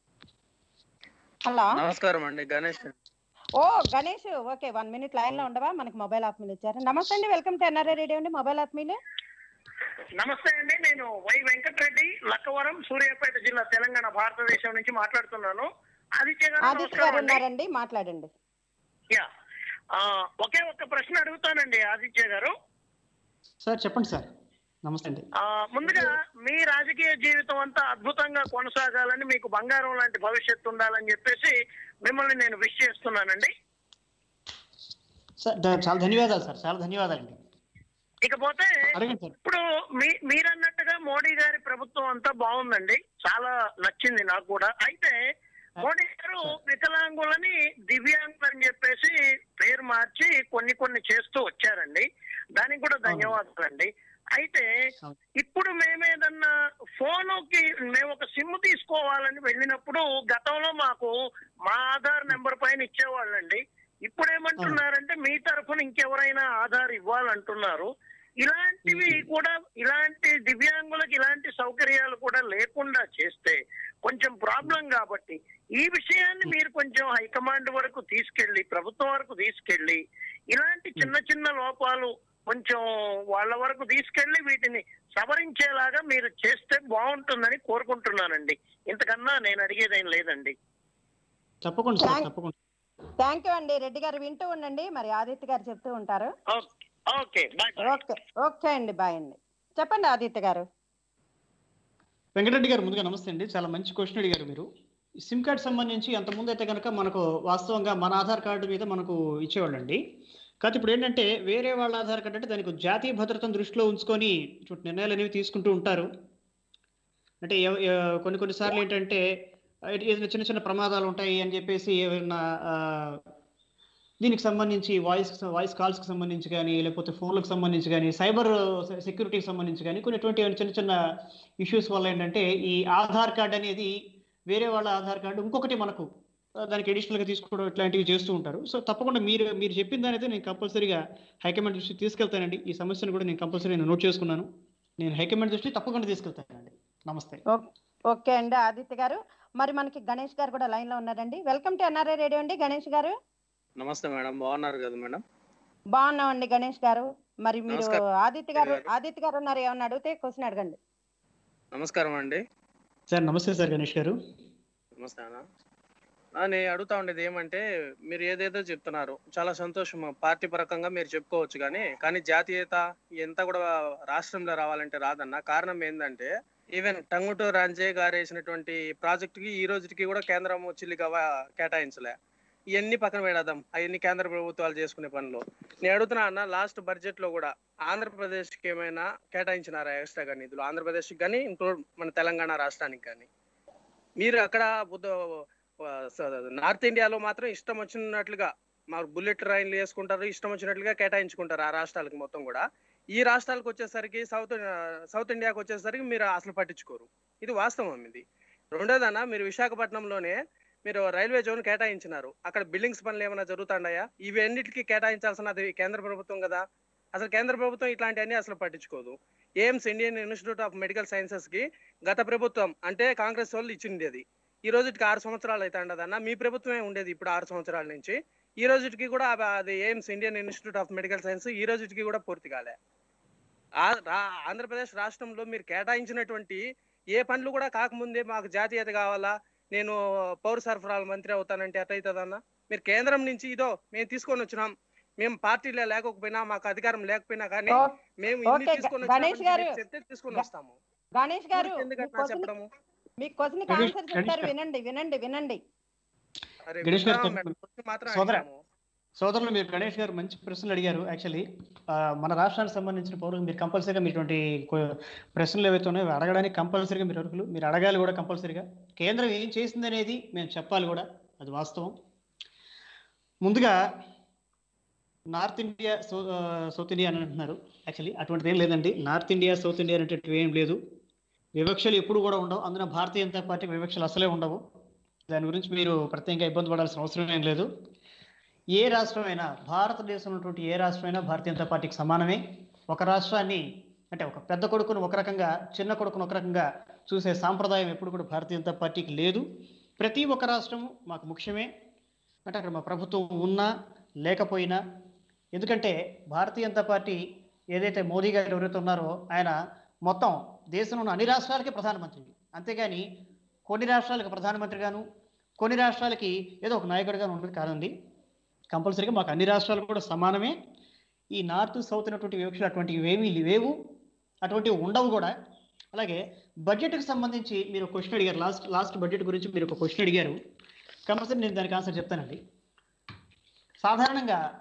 హలో నమస్కారం అండి గణేష్ ఓ Ganesh okay one minute line లో ఉండవా మనకి మొబైల్ ఆత్మీయులు వచ్చారు నమస్తే అండి వెల్కమ్ టు ఎన్ఆర్ఐ రేడియో అండి మొబైల్ ఆత్మీయులు నమస్తే అండి నేను వై వెంకటరెడ్డి లక్కవరం సూర్యాపేట జిల్లా తెలంగాణ భారతదేశం నుంచి మాట్లాడుతున్నాను ఆదిత్య గారు ఆదిత్య నమస్కారం గారు అండి ఉన్నారండి మాట్లాడండి యా ఆ, ఒకే ఒక్క ప్రశ్న అడుగుతానండి ఆదిత్య గారు సార్ చెప్పండి సార్ నమస్తే అండి ఆ, ముందుగా మీ రాజకీయ జీవితం అంతా అద్భుతంగా కొనసాగాలని మీకు బంగారం లాంటి భవిష్యత్తు ఉండాలని చెప్పేసి మిమ్మల్ని నేను విష్ చేస్తున్నానండి సార్ ద- చాలా ధన్యవాదాలు సార్ చాలా ధన్యవాదాలండి ఇకపోతే అడగండి సార్ ఇప్పుడు మీ మీరన్నట్టుగా మోడీ గారి ప్రభుత్వం అంతా బాగుందండి చాలా నచ్చింది నాకు కూడా అయితే మోడీ గారు వికలాంగులని దివ్యాంగులు అని చెప్పేసి పేరు మార్చి కొన్ని కొన్ని చేస్తూ వచ్చారండి దానికి కూడా ధన్యవాదాలండి అయితే ఇప్పుడు మేమేదన్నా ఫోనుకి మేము ఒక సిమ్ తీసుకోవాలని వెళ్ళినప్పుడు గతంలో మాకు మా ఆధార్ నెంబర్ పైన ఇచ్చేవాళ్ళండి ఇప్పుడు ఏమంటున్నారంటే మీ తరఫున ఇంకెవరైనా ఆధార్ ఇవ్వాలంటున్నారు ఇలాంటివి కూడా ఇలాంటి దివ్యాంగులకు ఇలాంటి సౌకర్యాలు కూడా లేకుండా చేస్తే కొంచెం ప్రాబ్లం కాబట్టి ఈ విషయాన్ని మీరు కొంచెం హైకమాండ్ వరకు తీసుకెళ్లి ప్రభుత్వం వరకు తీసుకెళ్లి ఇలాంటి చిన్న చిన్న లోపాలు కొంచెం వాళ్ళ వరకు తీసుకెళ్లి వీటిని సవరించేలాగా మీరు చేస్తే బాగుంటుందని కోరుకుంటున్నానండి ఇంతకన్నా నేను అడిగేదేం లేదండి తప్పకుండా సార్ Thank- తప్పకుండా థ్యాంక్ యూ అండి రెడ్డి గారు వింటూ ఉండండి మరి ఆదిత్య గారు చెప్తూ ఉంటారు ఓకే బాయ్ ఓకే ఓకే అండి బాయ్ అండి చెప్పండి ఆదిత్య గారు వెంకటరెడ్డి గారు ముందుగా నమస్తే అండి చాలా మంచి క్వశ్చన్ అడిగారు మీరు ఈ సిమ్ కార్డ్ సంబంధించి అంతకుముందు అయితే కనుక మనకు వాస్తవంగా మన ఆధార్ కార్డు మీద మనకు ఇచ్చేవాళ్ళండి కాకపోతే ఇప్పుడు ఏంటంటే వేరే వాళ్ళ ఆధార్ కార్డు అంటే దానికి జాతీయ భద్రతను దృష్టిలో ఉంచుకొని ఇటువంటి నిర్ణయాలు అనేవి తీసుకుంటూ ఉంటారు అంటే ఎవ- ఎ- కొన్ని కొన్ని సార్లు ఏంటంటే ఆ, ఏదైనా చిన్న చిన్న ప్రమాదాలు ఉంటాయి అని చెప్పేసి ఏమైనా ఆ, దీనికి సంబంధించి వాయిస్ వాయిస్ కాల్స్కి సంబంధించి కానీ లేకపోతే ఫోన్లకు సంబంధించి కానీ సైబర్ సెక్యూరిటీకి సంబంధించి కానీ కొన్ని ఎటువంటి చిన్న చిన్న ఇష్యూస్ వల్ల ఏంటంటే ఈ ఆధార్ కార్డ్ అనేది వేరే వాళ్ళ ఆధార్ కార్డు ఇంకొకటి మనకు ఆ, దానికి అడిషనల్గా తీసుకోవడం ఇట్లాంటివి చేస్తూ ఉంటారు సో తప్పకుండా మీరు మీరు చెప్పిన దాని అయితే నేను కంపల్సరీగా హైకమాండ్ దృష్టికి తీసుకెళ్తానండి ఈ సమస్యను కూడా నేను కంపల్సరీ నేను నోట్ చేసుకున్నాను నేను హైకమాండ్ దృష్టికి తప్పకుండా తీసుకెళ్తానండి నమస్తే ఓకే అండి ఆదిత్య గారు మరి మనకి గణేష్ గారు కూడా లైన్ లో ఉన్నారండి వెల్కమ్ టు ఎన్ఆర్ఐ రేడియో అండి గణేష్ గారు నమస్తే మేడం బాగున్నారు కదా మేడం బాగున్నామండి గణేష్ గారు మరి మీరు నమస్కారం. ఆదిత్య గారు గారు. ఆదిత్య గారు ఉన్నారు ఏమన్నా అడిగితే క్వశ్చన్ అడగండి నమస్కారం అండి సార్ నమస్తే సార్ గణేష్ గారు నమస్తే అన్న ఆ, నేను అడుగుతా ఉండేది ఏమంటే మీరు ఏదేదో చెప్తున్నారు చాలా సంతోషం పార్టీ పరకంగా మీరు చెప్పుకోవచ్చు కానీ కానీ జాతీయత ఎంత కూడా రాష్ట్రంలో రావాలంటే రాదన్న కారణం ఏంటంటే ఈవెన్ టంగుటూ రాంజే గారు వేసినటువంటి ప్రాజెక్టుకి ఈ రోజుకి కూడా కేంద్రం చిల్లిగా కేటాయించలే ఇవన్నీ పక్కన పెడదాం అవన్నీ కేంద్ర ప్రభుత్వాలు చేసుకునే పనులు నేను అడుగుతున్నా అన్న లాస్ట్ బడ్జెట్ లో కూడా ఆంధ్రప్రదేశ్ కి ఏమైనా కేటాయించినారా ఎక్స్ట్రాగా నిధులు ఆంధ్రప్రదేశ్ కానీ ఇంక్లూడ్ మన తెలంగాణ రాష్ట్రానికి కానీ మీరు అక్కడ బుద్ధ- ఆ, స- నార్త్ ఇండియాలో మాత్రం ఇష్టం వచ్చినట్లుగా మా బుల్లెట్ రైన్లు వేసుకుంటారు ఇష్టం వచ్చినట్లుగా కేటాయించుకుంటారు ఆ రాష్ట్రాలకు మొత్తం కూడా ఈ రాష్ట్రాలకు వచ్చేసరికి సౌత్ ఆ, సౌత్ ఇండియాకి వచ్చేసరికి మీరు అసలు పట్టించుకోరు ఇది వాస్తవం ఇది రెండోదన్న మీరు విశాఖపట్నంలోనే మీరు రైల్వే జోన్ కేటాయించినారు అక్కడ బిల్డింగ్స్ పనులు ఏమైనా జరుగుతాండాయా ఇవన్నిటికీ కేటాయించాల్సిన కేంద్ర ప్రభుత్వం కదా అసలు కేంద్ర ప్రభుత్వం ఇట్లాంటివన్నీ అసలు పట్టించుకోదు AIIMS Indian Institute of Medical Sciences కి గత ప్రభుత్వం అంటే కాంగ్రెస్ వాళ్ళు ఇచ్చింది అది ఈ రోజుకి ఆరు సంవత్సరాలు అయితే ఉండదన్న మీ ప్రభుత్వమే ఉండేది ఇప్పుడు ఆరు సంవత్సరాల నుంచి ఈ రోజుకి కూడా అవ- అది AIIMS Indian Institute of Medical Science ఈ రోజుకి కూడా పూర్తి కాలే ఆ- రా- ఆంధ్రప్రదేశ్ రాష్ట్రంలో మీరు కేటాయించినటువంటి ఏ పనులు కూడా కాకముందే మాకు జాతీయత కావాలా నేను పౌర సరఫరాల మంత్రి అవుతానంటే ఎట్లయితుందన్న మీరు కేంద్రం నుంచి ఇదో మేము తీసుకొని వచ్చినాం మేము పార్టీలో లేకపోయినా మాకు అధికారం లేకపోయినా కానీ ఓ- మేము ఇన్ని ఓకే, తీసుకొని గణేష్ వచ్చినామని గారు. మీరు చెప్తే తీసుకొని వస్తాము గణేష్ గారు ఊరికే ఎందుకు మీ అట్లా క్వశ్చన్ చెప్పడము మీ క్వశ్చన్ గణేష్- ఆన్సర్ గణేష్ చెప్తారు గారు. వినండి వినండి వినండి అరే గణేష్ గారు వింటాం చెప్పండి. మేడం, కొంచెం మాత్రం సోదరా. అడిగాము. సోదరులు మీరు గణేష్ గారు మంచి ప్రశ్నలు అడిగారు యాక్చువల్లీ మన రాష్ట్రానికి సంబంధించిన పౌరులు మీరు కంపల్సరీగా మీటువంటి కొ- ప్రశ్నలు ఏవైతే ఉన్నాయో అవి అడగడానికి కంపల్సరీగా మీరు అర్హులు మీరు అడగాలి కూడా కంపల్సరీగా కేంద్రం ఏం చేసింది అనేది మేము చెప్పాలి కూడా అది వాస్తవం ముందుగా నార్త్ ఇండియా సౌ ఆ, సౌత్ ఇండియా అని అంటున్నారు యాక్చువల్లీ అటువంటిది ఏం లేదండి నార్త్ ఇండియా సౌత్ ఇండియా అనేటట్టు ఏం లేదు వివక్షలు ఎప్పుడు కూడా ఉండవు అందులో భారతీయ జనతా పార్టీకి వివక్షలు అసలే ఉండవు దాని గురించి మీరు ప్రత్యేకంగా ఇబ్బంది పడాల్సిన అవసరం ఏం లేదు ఏ రాష్ట్రమైనా భారతదేశంలో ఉన్నటువంటి ఏ రాష్ట్రమైనా భారతీయ జనతా పార్టీకి సమానమే ఒక రాష్ట్రాన్ని అంటే ఒక పెద్ద కొడుకును ఒక రకంగా చిన్న కొడుకును ఒక రకంగా చూసే సాంప్రదాయం ఎప్పుడు కూడా భారతీయ జనతా పార్టీకి లేదు ప్రతి ఒక్క రాష్ట్రము మాకు ముఖ్యమే అంటే అక్కడ మా ప్రభుత్వం ఉన్నా లేకపోయినా ఎందుకంటే భారతీయ జనతా పార్టీ ఏదైతే మోదీ గారు ఎవరైతే ఉన్నారో ఆయన మొత్తం దేశంలో ఉన్న అన్ని రాష్ట్రాలకి ప్రధానమంత్రి అంతేగాని కొన్ని రాష్ట్రాలకు ప్రధానమంత్రిగాను కొన్ని రాష్ట్రాలకి ఏదో ఒక నాయకుడిగాను ఉంటుంది కాదండి కంపల్సరీగా మాకు అన్ని రాష్ట్రాలు కూడా సమానమే ఈ నార్త్ సౌత్ అనేటువంటి వివక్షలు అటువంటివి ఏమీ లేవు అటువంటివి ఉండవు కూడా అలాగే బడ్జెట్కి సంబంధించి మీరు క్వశ్చన్ అడిగారు లాస్ట్ లాస్ట్ బడ్జెట్ గురించి మీరు ఒక క్వశ్చన్ అడిగారు కంపల్సరీ నేను దానికి ఆన్సర్ చెప్తానండి సాధారణంగా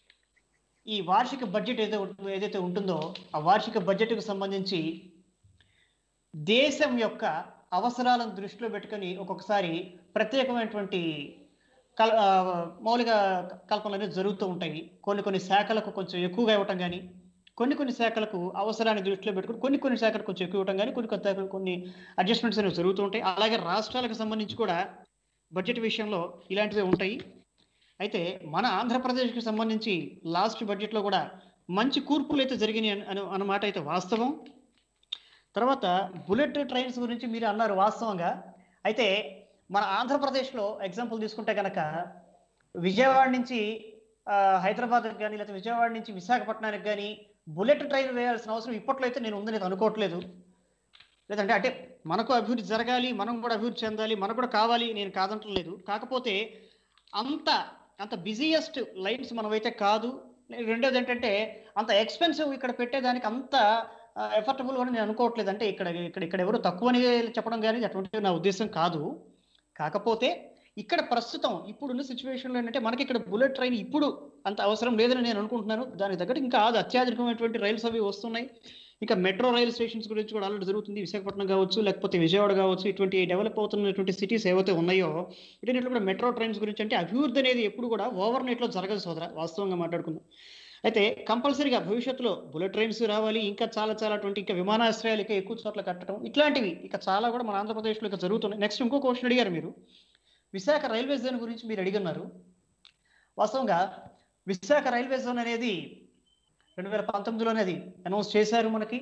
ఈ వార్షిక బడ్జెట్ ఏదైతే ఉంటుందో ఏదైతే ఉంటుందో ఆ వార్షిక బడ్జెట్కు సంబంధించి దేశం యొక్క అవసరాలను దృష్టిలో పెట్టుకొని ఒక్కొక్కసారి ప్రత్యేకమైనటువంటి కల్ ఆ, మౌలిక కల్పనలు అనేవి జరుగుతూ ఉంటాయి కొన్ని కొన్ని శాఖలకు కొంచెం ఎక్కువగా ఇవ్వటం కానీ కొన్ని కొన్ని శాఖలకు అవసరాన్ని దృష్టిలో పెట్టుకుని కొన్ని కొన్ని శాఖలకు కొంచెం ఎక్కువ ఇవ్వటం కానీ కొన్ని కొత్త కొన్ని అడ్జస్ట్మెంట్స్ అనేవి జరుగుతూ ఉంటాయి అలాగే రాష్ట్రాలకు సంబంధించి కూడా బడ్జెట్ విషయంలో ఇలాంటివే ఉంటాయి అయితే మన ఆంధ్రప్రదేశ్కి సంబంధించి లాస్ట్ బడ్జెట్లో కూడా మంచి కూర్పులు అయితే జరిగినాయి అన- అన- అన్నమాట అయితే వాస్తవం తర్వాత బుల్లెట్ ట్రైన్స్ గురించి మీరు అన్నారు వాస్తవంగా అయితే మన ఆంధ్రప్రదేశ్లో ఎగ్జాంపుల్ తీసుకుంటే కనుక విజయవాడ నుంచి ఆ, హైదరాబాద్కి కానీ లేకపోతే విజయవాడ నుంచి విశాఖపట్నానికి కానీ బుల్లెట్ ట్రైన్ వేయాల్సిన అవసరం ఇప్పట్లో అయితే నేను ఉందని అనుకోవట్లేదు లేదంటే అంటే మనకు అభివృద్ధి జరగాలి మనం కూడా అభివృద్ధి చెందాలి మనకు కూడా కావాలి నేను కాదంటలేదు కాకపోతే అంత అంత బిజియెస్ట్ లైన్స్ మనమైతే కాదు రెండోది ఏంటంటే అంత ఎక్స్పెన్సివ్ ఇక్కడ పెట్టేదానికి అంత ఎఫర్టబుల్ అని నేను అనుకోవట్లేదు అంటే ఇక్కడ ఇక్కడ ఇక్కడ ఎవరు తక్కువని చెప్పడం కానీ అటువంటి నా ఉద్దేశం కాదు కాకపోతే ఇక్కడ ప్రస్తుతం ఇప్పుడున్న సిచ్యువేషన్లో ఏంటంటే మనకి ఇక్కడ బుల్లెట్ ట్రైన్ ఇప్పుడు అంత అవసరం లేదని నేను అనుకుంటున్నాను దానికి తగ్గట్టు ఇంకా అది అత్యాధునికమైనటువంటి రైల్స్ అవి వస్తున్నాయి ఇంకా మెట్రో రైల్ స్టేషన్స్ గురించి కూడా ఆల్రెడీ జరుగుతుంది విశాఖపట్నం కావచ్చు లేకపోతే విజయవాడ కావచ్చు ఇటువంటి డెవలప్ అవుతున్నటువంటి సిటీస్ ఏవైతే ఉన్నాయో వీటన్నిటిలో కూడా మెట్రో ట్రైన్స్ గురించి అంటే అభివృద్ధి అనేది ఎప్పుడు కూడా ఓవర్ నైట్లో జరగదు సోదర వాస్తవంగా మాట్లాడుకుందాం అయితే కంపల్సరీగా భవిష్యత్తులో బుల్లెట్ ట్రైన్స్ రావాలి ఇంకా చాలా చాలా అటువంటి ఇంకా విమానాశ్రయాలు ఇంకా ఎక్కువ చోట్ల కట్టడం ఇట్లాంటివి ఇక చాలా కూడా మన ఆంధ్రప్రదేశ్లో ఇక జరుగుతున్నాయి నెక్స్ట్ ఇంకో క్వశ్చన్ అడిగారు మీరు విశాఖ రైల్వే జోన్ గురించి మీరు అడిగన్నారు వాస్తవంగా విశాఖ రైల్వే జోన్ అనేది రెండు వేల పంతొమ్మిదిలోనే అది అనౌన్స్ చేశారు మనకి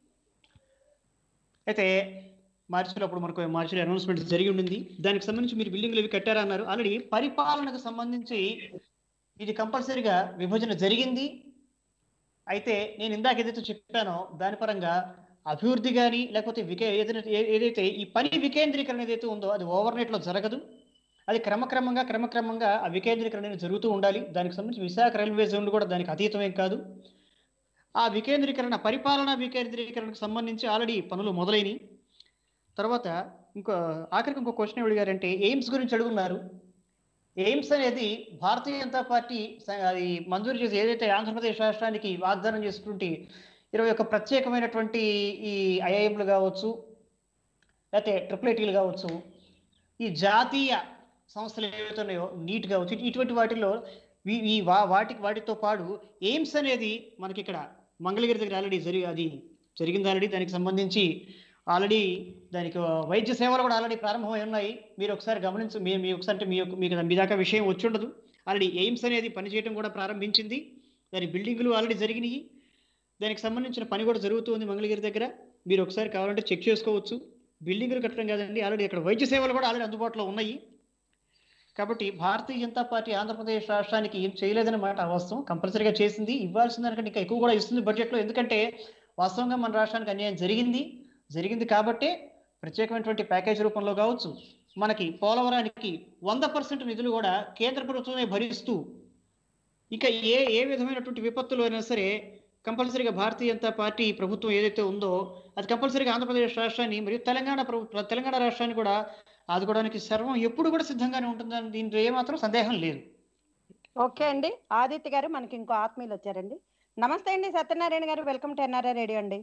అయితే మార్చిలో అప్పుడు మనకు మార్చిలో అనౌన్స్మెంట్ జరిగి ఉండింది దానికి సంబంధించి మీరు బిల్డింగ్లు ఇవి కట్టారన్నారు ఆల్రెడీ పరిపాలనకు సంబంధించి ఇది కంపల్సరీగా విభజన జరిగింది అయితే నేను ఇందాక ఏదైతే చెప్పానో దాని పరంగా అభివృద్ధి కానీ లేకపోతే వికే ఏదైతే ఏ- ఏదైతే ఈ పని వికేంద్రీకరణ ఏదైతే ఉందో అది ఓవర్ నైట్లో జరగదు అది క్రమక్రమంగా క్రమక్రమంగా ఆ వికేంద్రీకరణ అనేది జరుగుతూ ఉండాలి దానికి సంబంధించి విశాఖ రైల్వే జోన్ కూడా దానికి అతీతమేం కాదు ఆ వికేంద్రీకరణ పరిపాలనా వికేంద్రీకరణకు సంబంధించి ఆల్రెడీ పనులు మొదలైనవి తర్వాత ఇంకో ఆఖరికి ఇంకో క్వశ్చన్ అడిగారంటే ఎయిమ్స్ గురించి అడుగున్నారు ఎయిమ్స్ అనేది భారతీయ జనతా పార్టీ స- అది మంజూరు చేసి ఏదైతే ఆంధ్రప్రదేశ్ రాష్ట్రానికి వాగ్దానం చేసినటువంటి ఇరవై ఒక ప్రత్యేకమైనటువంటి ఈ ఐఐఎంలు కావచ్చు లేకపోతే ట్రిపుల్ ఐటీలు కావచ్చు ఈ జాతీయ సంస్థలు ఏవైతే ఉన్నాయో నీట్ కావచ్చు ఇటు- ఇటువంటి వాటిల్లో ఈ- ఈ వా వాటికి వాటితో పాటు ఎయిమ్స్ అనేది మనకి ఇక్కడ మంగళగిరి దగ్గర ఆల్రెడీ జరిగి అది జరిగింది ఆల్రెడీ దానికి సంబంధించి ఆల్రెడీ దానికి వైద్య సేవలు కూడా ఆల్రెడీ ప్రారంభమై ఉన్నాయి మీరు ఒకసారి గమనించు మీ మీ ఒకసారి అంటే మీ యొక్క- మీకు మీ దాకా విషయం వచ్చి ఉండదు ఆల్రెడీ ఎయిమ్స్ అనేది పనిచేయడం కూడా ప్రారంభించింది దాని బిల్డింగులు ఆల్రెడీ జరిగినాయి దానికి సంబంధించిన పని కూడా జరుగుతుంది మంగళగిరి దగ్గర మీరు ఒకసారి కావాలంటే చెక్ చేసుకోవచ్చు బిల్డింగులు కట్టడం కాదండి ఆల్రెడీ ఇక్కడ వైద్య సేవలు కూడా ఆల్రెడీ అందుబాటులో ఉన్నాయి కాబట్టి భారతీయ జనతా పార్టీ ఆంధ్రప్రదేశ్ రాష్ట్రానికి ఏం చేయలేదని మాట వాస్తవం కంపల్సరీగా చేసింది ఇవ్వాల్సిన దానికంటే ఇంకా ఎక్కువ కూడా ఇస్తుంది బడ్జెట్లో ఎందుకంటే వాస్తవంగా మన రాష్ట్రానికి అన్యాయం జరిగింది జరిగింది కాబట్టే ప్రత్యేకమైనటువంటి ప్యాకేజ్ రూపంలో కావచ్చు మనకి పోలవరానికి వంద పర్సెంట్ నిధులు కూడా కేంద్ర ప్రభుత్వమే భరిస్తూ ఇక ఏ ఏ విధమైనటువంటి విపత్తులు అయినా సరే కంపల్సరీగా భారతీయ జనతా పార్టీ ప్రభుత్వం ఏదైతే ఉందో అది కంపల్సరీగా ఆంధ్రప్రదేశ్ రాష్ట్రాన్ని మరియు తెలంగాణ ప్రభు తెలంగాణ రాష్ట్రాన్ని కూడా ఆదుకోవడానికి సర్వం ఎప్పుడు కూడా సిద్ధంగానే ఉంటుందని దీంట్లో ఏమాత్రం సందేహం లేదు ఓకే అండి ఆదిత్య గారు మనకి ఇంకో ఆత్మీయులు వచ్చారండి నమస్తే అండి సత్యనారాయణ గారు వెల్కమ్ టు ఎన్ఆర్ఐ రేడియో అండి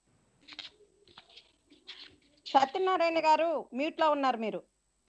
సత్యనారాయణ గారు మ్యూట్ లో ఉన్నారు మీరు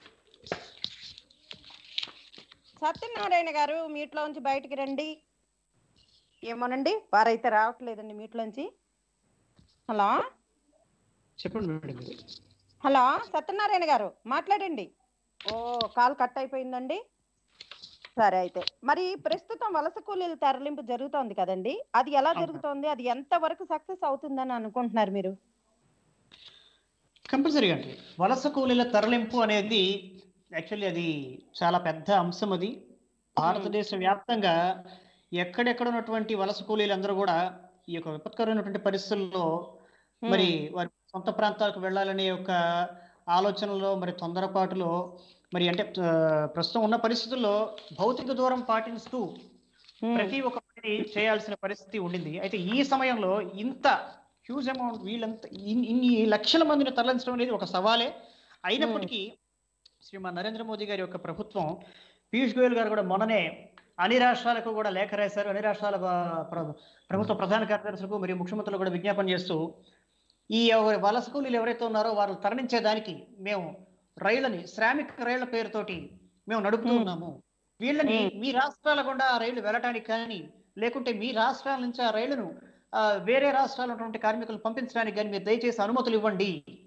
సత్యనారాయణ గారు మ్యూట్ లో నుంచి బయటికి రండి ఏమోనండి వారైతే రావట్లేదండి మ్యూట్ లోంచి హలో చెప్పండి మేడం మీరు హలో సత్యనారాయణ గారు మాట్లాడండి ఓ కాల్ కట్ అయిపోయిందండి సరే అయితే మరి ప్రస్తుతం వలస కూలీల తరలింపు జరుగుతోంది కదండి అది ఎలా అవును. జరుగుతోంది అది ఎంత వరకు సక్సెస్ అవుతుందని అనుకుంటున్నారు మీరు కంపల్సరీగా అండి వలస కూలీల తరలింపు అనేది యాక్చువల్లీ అది చాలా పెద్ద అంశం అది భారతదేశ వ్యాప్తంగా ఎక్కడెక్కడ ఉన్నటువంటి వలస కూలీలందరూ కూడా ఈ యొక్క విపత్కరమైనటువంటి పరిస్థితుల్లో మరి వారి సొంత ప్రాంతాలకు వెళ్ళాలనే యొక్క ఆలోచనలో మరి తొందరపాటులో మరి అంటే ఆ, ప్రస్తుతం ఉన్న పరిస్థితుల్లో భౌతిక దూరం పాటిస్తూ Hmm. ప్రతి ఒక్క పనిని చేయాల్సిన పరిస్థితి ఉండింది అయితే ఈ సమయంలో ఇంత హ్యూజ్ అమౌంట్ వీళ్ళంత ఇన్- ఇన్ని లక్షల మందిని తరలించడం అనేది ఒక సవాలే అయినప్పటికీ శ్రీమాన్ నరేంద్ర మోదీ గారి యొక్క ప్రభుత్వం పీయూష్ గోయల్ గారు కూడా మొన్ననే అన్ని రాష్ట్రాలకు కూడా లేఖ రాశారు అన్ని రాష్ట్రాల ప్ర- ప్ర- ప్రభుత్వ ప్రధాన కార్యదర్శులకు మరియు ముఖ్యమంత్రులకు కూడా విజ్ఞాపన చేస్తూ ఈ ఎవరి వలస కూలీలు ఎవరైతే ఉన్నారో వారు తరలించేదానికి మేము రైళ్ళని శ్రామిక రైళ్ల పేరుతోటి మేము నడుపుతూ మ్మ్. ఉన్నాము వీళ్ళని మ్మ్. మీ రాష్ట్రాల గుండా ఆ రైళ్లు వెళ్ళటానికి కానీ లేకుంటే మీ రాష్ట్రాల నుంచి ఆ రైళ్లను ఆ, వేరే రాష్ట్రాల ఉన్నటువంటి కార్మికులు పంపించడానికి కానీ మీరు దయచేసి అనుమతులు ఇవ్వండి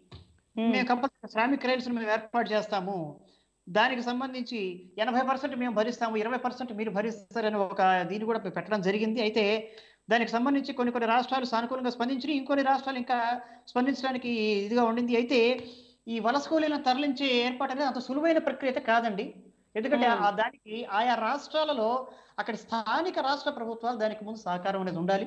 మేము కంపల్సరీ శ్రామిక రైల్స్ మేము ఏర్పాటు చేస్తాము దానికి సంబంధించి ఎనభై పర్సెంట్ మేము భరిస్తాము ఇరవై పర్సెంట్ మీరు భరిస్తారని ఒక దీన్ని కూడా పెట్టడం జరిగింది అయితే దానికి సంబంధించి కొన్ని కొన్ని రాష్ట్రాలు సానుకూలంగా స్పందించి ఇంకొన్ని రాష్ట్రాలు ఇంకా స్పందించడానికి ఇదిగా ఉండింది అయితే ఈ వలస కూలీలను తరలించే ఏర్పాటు అనేది అంత సులువైన ప్రక్రియ అయితే కాదండి ఎందుకంటే Hmm. ఆ దానికి ఆయా రాష్ట్రాలలో అక్కడ స్థానిక రాష్ట్ర ప్రభుత్వాలు దానికి ముందు సహకారం అనేది ఉండాలి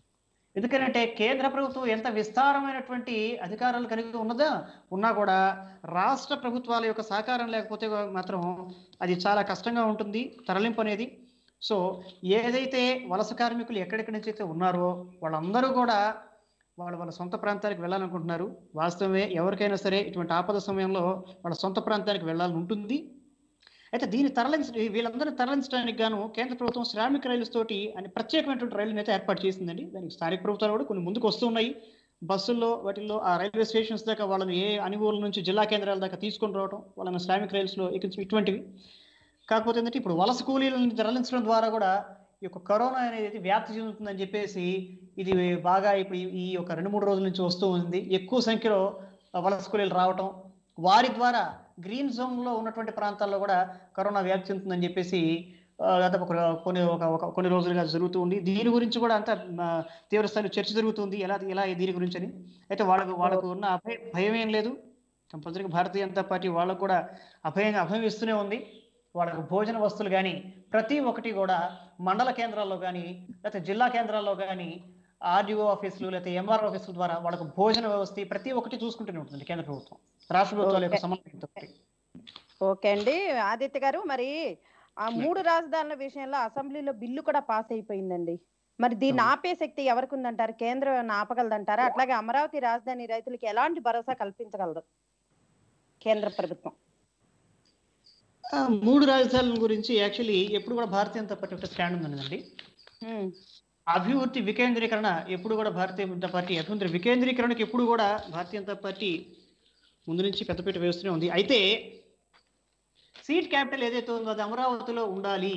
ఎందుకంటే కేంద్ర ప్రభుత్వం ఎంత విస్తారమైనటువంటి అధికారాలు కలిగి ఉన్నదా ఉన్నా కూడా రాష్ట్ర ప్రభుత్వాల యొక్క సహకారం లేకపోతే మాత్రం అది చాలా కష్టంగా ఉంటుంది తరలింపు అనేది సో ఏదైతే వలస కార్మికులు ఎక్కడెక్కడి నుంచి అయితే ఉన్నారో వాళ్ళందరూ కూడా వాళ్ళ వాళ్ళ సొంత ప్రాంతానికి వెళ్ళాలనుకుంటున్నారు వాస్తవమే ఎవరికైనా సరే ఇటువంటి ఆపద సమయంలో వాళ్ళ సొంత ప్రాంతానికి వెళ్ళాలని ఉంటుంది అయితే దీన్ని తరలించ వీళ్ళందరినీ తరలించడానికి గాను కేంద్ర ప్రభుత్వం శ్రామిక రైలు తోటి అని ప్రత్యేకమైనటువంటి రైలుని అయితే ఏర్పాటు చేసిందండి దానికి స్థానిక ప్రభుత్వాలు కూడా కొన్ని ముందుకు వస్తున్నాయి బస్సుల్లో వాటిల్లో ఆ రైల్వే స్టేషన్స్ దాకా వాళ్ళని ఏ అనుగోలు నుంచి జిల్లా కేంద్రాల దాకా తీసుకొని రావడం వాళ్ళని శ్రామిక రైల్స్లో ఎక్కించడం ఇటువంటివి కాకపోతే ఏంటంటే ఇప్పుడు వలస కూలీలను తరలించడం ద్వారా కూడా ఈ యొక్క కరోనా అనేది వ్యాప్తి చెందుతుందని చెప్పేసి ఇది బాగా ఇప్పుడు ఈ- ఈ యొక్క రెండు మూడు రోజుల నుంచి వస్తూ ఉంది ఎక్కువ సంఖ్యలో వలస కూలీలు రావటం వారి ద్వారా గ్రీన్ జోన్లో ఉన్నటువంటి ప్రాంతాల్లో కూడా కరోనా వ్యాప్తి చెందుతుందని చెప్పేసి ఆ, గత ఒక కొన్ని ఒక ఒక కొన్ని రోజులుగా జరుగుతూ ఉంది దీని గురించి కూడా అంత తీవ్ర స్థాయిలో చర్చ జరుగుతుంది ఎలా ఎలా దీని గురించి అని అయితే వాళ్ళకు వాళ్ళకు ఉన్న అభయ భయం ఏం లేదు కంపల్సరీగా భారతీయ జనతా పార్టీ వాళ్ళకు కూడా అభయం అభయం ఇస్తూనే ఉంది వాళ్ళకు భోజన వస్తువులు కానీ ప్రతి ఒక్కటి కూడా మండల కేంద్రాల్లో కానీ లేకపోతే జిల్లా కేంద్రాల్లో కానీ ఆర్డీఓ ఆఫీసులు లేకపోతే ఎంఆర్ ఆఫీసుల ద్వారా వాళ్ళకు భోజన వ్యవస్థ ప్రతి ఒక్కటి చూసుకుంటూనే ఉంటుంది కేంద్ర ప్రభుత్వం రాష్ట్ర ప్రభుత్వాల యొక్క ఓకే. సమన్వయంతో ఓకే అండి ఆదిత్య గారు మరి ఆ మూడు రాజధానుల విషయంలో అసెంబ్లీలో బిల్లు కూడా పాస్ అయిపోయిందండి మరి దీన్ని అవును. ఆపే శక్తి ఎవరికి ఉందంటారు కేంద్రం ఆపగలదంటారా అట్లాగే అమరావతి రాజధాని రైతులకి ఎలాంటి భరోసా కల్పించగలదు కేంద్ర ప్రభుత్వం ఆ, మూడు రాజధానుల గురించి యాక్చువల్లీ ఎప్పుడు కూడా భారతీయ జనతా పార్టీ ఒక స్టాండ్ ఉందండి ఉమ్, అభివృద్ధి వికేంద్రీకరణ ఎప్పుడు కూడా భారతీయ జనతా పార్టీ అభివృద్ధి వికేంద్రీకరణకు ఎప్పుడు కూడా భారతీయ జనతా పార్టీ ముందు నుంచి పెద్దపీట వేస్తూనే ఉంది అయితే సీట్ క్యాపిటల్ ఏదైతే ఉందో అది అమరావతిలో ఉండాలి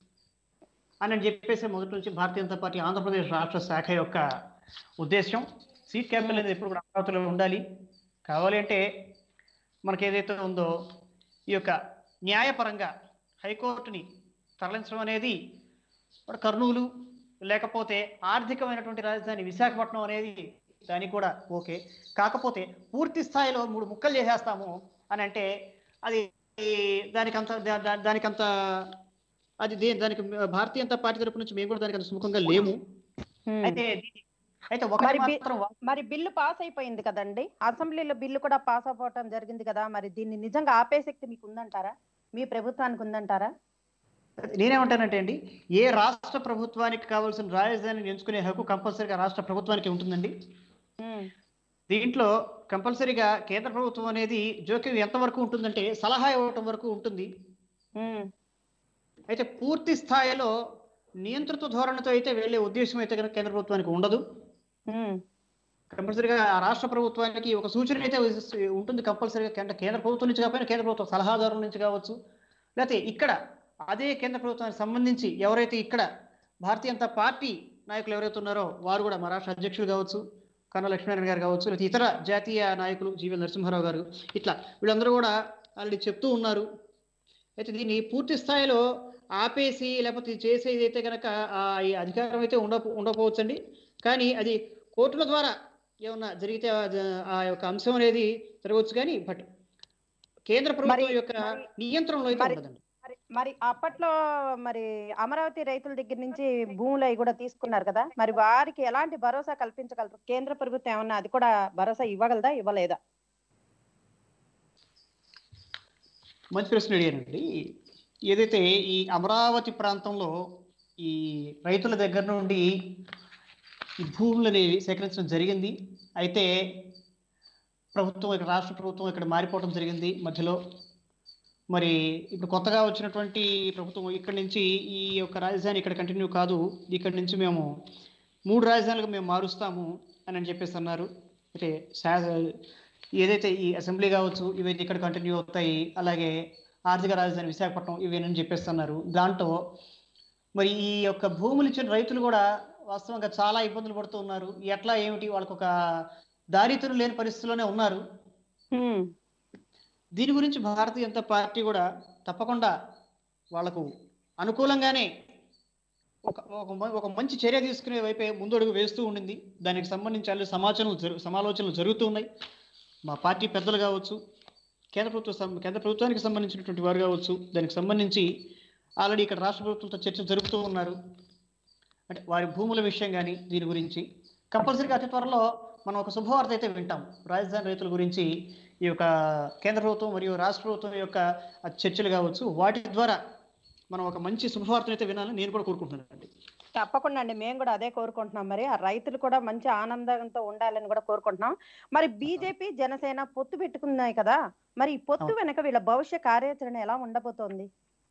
అని చెప్పేసి మొదటి నుంచి భారతీయ జనతా పార్టీ ఆంధ్రప్రదేశ్ రాష్ట్ర శాఖ యొక్క ఉద్దేశం సీట్ క్యాపిటల్ అనేది ఎప్పుడు కూడా అమరావతిలో ఉండాలి కావాలి అంటే మనకి ఏదైతే ఉందో ఈ యొక్క న్యాయపరంగా హైకోర్టుని తరలించడం అనేది మరి కర్నూలు లేకపోతే ఆర్థికమైనటువంటి రాజధాని విశాఖపట్నం అనేది దానికి కూడా ఓకే కాకపోతే పూర్తి స్థాయిలో మూడు ముక్కలు చేసేస్తాము అని అంటే అది దానికంత దా- దా- దానికంత అది దే- దానికి భారతీయ జనతా పార్టీ తరపు నుంచి మేము కూడా దానికి అంత సుముఖంగా లేము ఉమ్. అయితే దీని- అయితే ఒకటి మరి బి- మాత్రం వా- మరి బిల్లు పాస్ అయిపోయింది కదండి అసెంబ్లీలో బిల్లు కూడా పాస్ అవ్వటం జరిగింది కదా మరి దీన్ని నిజంగా ఆపే శక్తి మీకు ఉందంటారా మీ ప్రభుత్వానికి ఉందంటారా నేనేమంటానంటే అండి ఏ రాష్ట్ర ప్రభుత్వానికి కావాల్సిన రాజధానిని ఎంచుకునే హక్కు కంపల్సరీగా రాష్ట్ర ప్రభుత్వానికి ఉంటుందండి ఉమ్, దీంట్లో కంపల్సరీగా కేంద్ర ప్రభుత్వం అనేది జోక్యం ఎంతవరకు ఉంటుందంటే సలహా ఇవ్వటం వరకు ఉంటుంది ఉమ్, అయితే పూర్తి స్థాయిలో నియంత్రిత ధోరణితో అయితే వెళ్ళే ఉద్దేశం అయితే కనుక కేంద్ర ప్రభుత్వానికి ఉండదు ఉమ్, కంపల్సరీగా ఆ రాష్ట్ర ప్రభుత్వానికి ఒక సూచన అయితే ఉంటుంది కంపల్సరీగా కేంద్ర కేంద్ర ప్రభుత్వం నుంచి కాకపోయినా కేంద్ర ప్రభుత్వం సలహాదారుల నుంచి కావచ్చు లేకపోతే ఇక్కడ అదే కేంద్ర ప్రభుత్వానికి సంబంధించి ఎవరైతే ఇక్కడ భారతీయ జనతా పార్టీ నాయకులు ఎవరైతే ఉన్నారో వారు కూడా మా రాష్ట్ర అధ్యక్షులు కావచ్చు కన్నా లక్ష్మీనారాయణ గారు కావచ్చు లేకపోతే ఇతర జాతీయ నాయకులు జీవీ నరసింహారావు గారు ఇట్లా వీళ్ళందరూ కూడా ఆల్రెడీ చెప్తూ ఉన్నారు అయితే దీన్ని పూర్తి స్థాయిలో ఆపేసి లేకపోతే ఇది చేసేది అయితే కనుక ఆ ఈ అధికారం అయితే ఉండ ఉండకపోవచ్చండి కానీ అది కోర్టుల ద్వారా ఏమన్నా జరిగితే ఆ జ- ఆ యొక్క అంశం అనేది జరగవచ్చు కానీ బట్ కేంద్ర ప్రభుత్వం మరి- యొక్క మరి- నియంత్రణలో అయితే మరి- ఉండదండి మరి మరి అప్పట్లో మరి అమరావతి రైతుల దగ్గర నుంచి భూములు అవి కూడా తీసుకున్నారు కదా మరి వారికి ఎలాంటి భరోసా కల్పించగలరు కేంద్ర ప్రభుత్వం ఏమన్నా అది కూడా భరోసా ఇవ్వగలదా ఇవ్వలేదా మంచి ప్రశ్న అడిగానండి ఏదైతే ఈ అమరావతి ప్రాంతంలో ఈ రైతుల దగ్గర నుండి ఈ భూములని సేకరించడం జరిగింది అయితే ప్రభుత్వం ఇక్కడ రాష్ట్ర ప్రభుత్వం ఇక్కడ మారిపోవడం జరిగింది మధ్యలో మరి ఇప్పుడు కొత్తగా వచ్చినటువంటి ప్రభుత్వం ఇక్కడి నుంచి ఈ యొక్క రాజధాని ఇక్కడ కంటిన్యూ కాదు ఇక్కడి నుంచి మేము మూడు రాజధానులకు మేము మారుస్తాము అని అని చెప్పేసి అన్నారు అంటే శా- ఏదైతే ఈ అసెంబ్లీ కావచ్చు ఇవైతే ఇక్కడ కంటిన్యూ అవుతాయి అలాగే ఆర్థిక రాజధాని విశాఖపట్నం ఇవేనని చెప్పేస్తున్నారు దాంట్లో మరి ఈ యొక్క భూములు ఇచ్చిన రైతులు కూడా వాస్తవంగా చాలా ఇబ్బందులు పడుతూ ఉన్నారు ఎట్లా ఏమిటి వాళ్ళకు ఒక దారితరు లేని పరిస్థితిలోనే ఉన్నారు ఉమ్, దీని గురించి భారతీయ జనతా పార్టీ కూడా తప్పకుండా వాళ్ళకు అనుకూలంగానే ఒక ఒక మ- ఒక మంచి చర్య తీసుకునే వైపే ముందడుగు వేస్తూ ఉండింది దానికి సంబంధించి అన్ని సమాచారాలు జరు సమాలోచనలు జరుగుతూ ఉన్నాయి మా పార్టీ పెద్దలు కావచ్చు కేంద్ర ప్రభుత్వ సం- కేంద్ర ప్రభుత్వానికి సంబంధించినటువంటి వారు కావచ్చు దానికి సంబంధించి ఆల్రెడీ ఇక్కడ రాష్ట్ర ప్రభుత్వంతో చర్చ జరుపుతూ ఉన్నారు అంటే వారి భూముల విషయం కానీ దీని గురించి కంపల్సరీగా అతి త్వరలో మనం ఒక శుభవార్త అయితే వింటాం రాజధాని రైతుల గురించి ఈ యొక్క కేంద్ర ప్రభుత్వం మరియు రాష్ట్ర ప్రభుత్వం యొక్క ఆ చర్చలు కావచ్చు వాటి ద్వారా మనం ఒక మంచి శుభవార్తను అయితే వినాలని నేను కూడా కోరుకుంటున్నానండి తప్పకుండా అండి మేము కూడా అదే కోరుకుంటున్నాం మరి ఆ రైతులు కూడా మంచి ఆనందంతో ఉండాలని కూడా కోరుకుంటున్నాం మరి బీజేపీ జనసేన పొత్తు పెట్టుకున్నాయి కదా మరి ఈ పొత్తు అవును. వెనక వీళ్ళ భవిష్య కార్యాచరణ ఎలా ఉండబోతోంది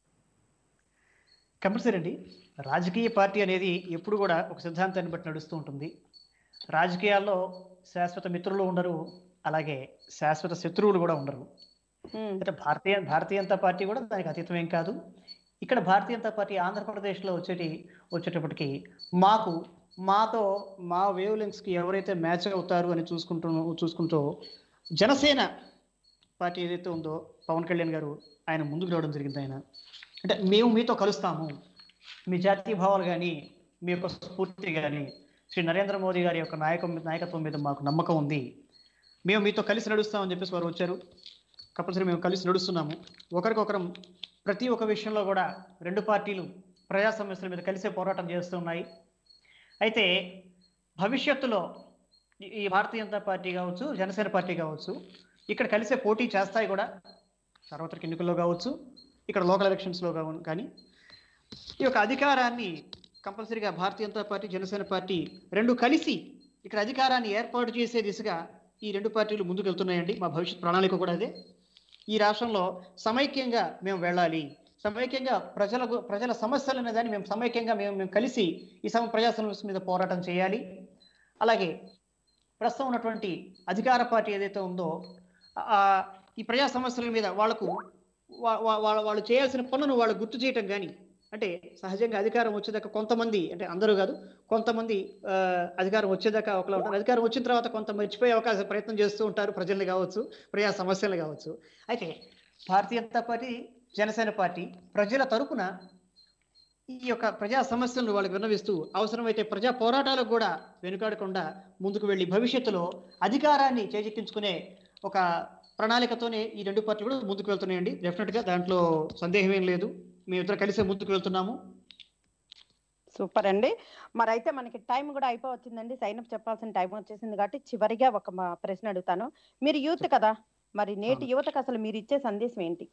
కంపల్సరీ అండి రాజకీయ పార్టీ అనేది ఎప్పుడు కూడా ఒక సిద్ధాంతాన్ని బట్టి నడుస్తూ ఉంటుంది రాజకీయాల్లో శాశ్వత మిత్రులు ఉండరు అలాగే శాశ్వత శత్రువులు కూడా ఉండరు ఉమ్, అంటే భారతీయ భారతీయ జనతా పార్టీ కూడా దానికి అతీతమేం కాదు ఇక్కడ భారతీయ జనతా పార్టీ ఆంధ్రప్రదేశ్లో వచ్చేటి వచ్చేటప్పటికి మాకు మాతో మా వేవ్ కి ఎవరైతే మ్యాచ్ అవుతారు అని చూసుకుంటూ చూసుకుంటూ జనసేన పార్టీ ఏదైతే ఉందో పవన్ కళ్యాణ్ గారు ఆయన ముందుకు రావడం జరిగింది ఆయన అంటే మేము మీతో కలుస్తాము మీ జాతీయ భావాలు కానీ మీ యొక్క స్ఫూర్తి కానీ శ్రీ నరేంద్ర మోదీ గారి యొక్క నాయకం నాయకత్వం మీద మాకు నమ్మకం ఉంది మేము మీతో కలిసి నడుస్తామని చెప్పేసి వారు వచ్చారు కంపల్సరీ మేము కలిసి నడుస్తున్నాము ఒకరికొకరం ప్రతి ఒక్క విషయంలో కూడా రెండు పార్టీలు ప్రజా సమస్యల మీద కలిసే పోరాటం చేస్తున్నాయి అయితే భవిష్యత్తులో ఈ- ఈ భారతీయ జనతా పార్టీ కావచ్చు జనసేన పార్టీ కావచ్చు ఇక్కడ కలిసే పోటీ చేస్తాయి కూడా సార్వత్రిక ఎన్నికల్లో కావచ్చు ఇక్కడ లోకల్ ఎలక్షన్స్లో కావు కానీ ఈ యొక్క అధికారాన్ని కంపల్సరీగా భారతీయ జనతా పార్టీ జనసేన పార్టీ రెండు కలిసి ఇక్కడ అధికారాన్ని ఏర్పాటు చేసే దిశగా ఈ రెండు పార్టీలు ముందుకు వెళ్తున్నాయండి మా భవిష్యత్ ప్రణాళిక కూడా అదే ఈ రాష్ట్రంలో సమైక్యంగా మేము వెళ్ళాలి సమైక్యంగా ప్రజల గు- ప్రజల సమస్యలు అనే దాన్ని మేము సమైక్యంగా మేము మేము కలిసి ఈ సమ ప్రజా సమస్య మీద పోరాటం చేయాలి అలాగే ప్రస్తుతం ఉన్నటువంటి అధికార పార్టీ ఏదైతే ఉందో ఆ ఈ ప్రజా సమస్యల మీద వాళ్ళకు వా- వా- వాళ్ళ వాళ్ళు చేయాల్సిన పనులను వాళ్ళు గుర్తు చేయటం కానీ అంటే సహజంగా అధికారం వచ్చేదాకా కొంతమంది అంటే అందరూ కాదు కొంతమంది ఆ, అధికారం వచ్చేదాకా ఒకలా ఉంటారు అధికారం వచ్చిన తర్వాత కొంత మర్చిపోయే అవకాశం ప్రయత్నం చేస్తూ ఉంటారు ప్రజల్ని కావచ్చు ప్రజా సమస్యలు కావచ్చు అయితే భారతీయ జనతా పార్టీ జనసేన పార్టీ ప్రజల తరపున ఈ యొక్క ప్రజా సమస్యలను వాళ్ళకి విన్నవిస్తూ అవసరమైతే ప్రజా పోరాటాలకు కూడా వెనుకాడకుండా ముందుకు వెళ్ళి భవిష్యత్తులో అధికారాన్ని చేజెక్కించుకునే ఒక ప్రణాళికతోనే ఈ రెండు పార్టీలు కూడా ముందుకు వెళ్తున్నాయండి డెఫినెట్గా దాంట్లో సందేహం ఏం లేదు మేమిద్దరం కలిసే ముందుకు వెళ్తున్నాము సూపర్ అండి మరి అయితే మనకి టైం కూడా అయిపోవచ్చిందండి సైన్ అప్ చెప్పాల్సిన టైం వచ్చేసింది కాబట్టి చివరిగా ఒక మా ప్రశ్న అడుగుతాను మీరు యూత్ కదా మరి నేటి అవును. యువతకు అసలు మీరు ఇచ్చే సందేశం ఏంటి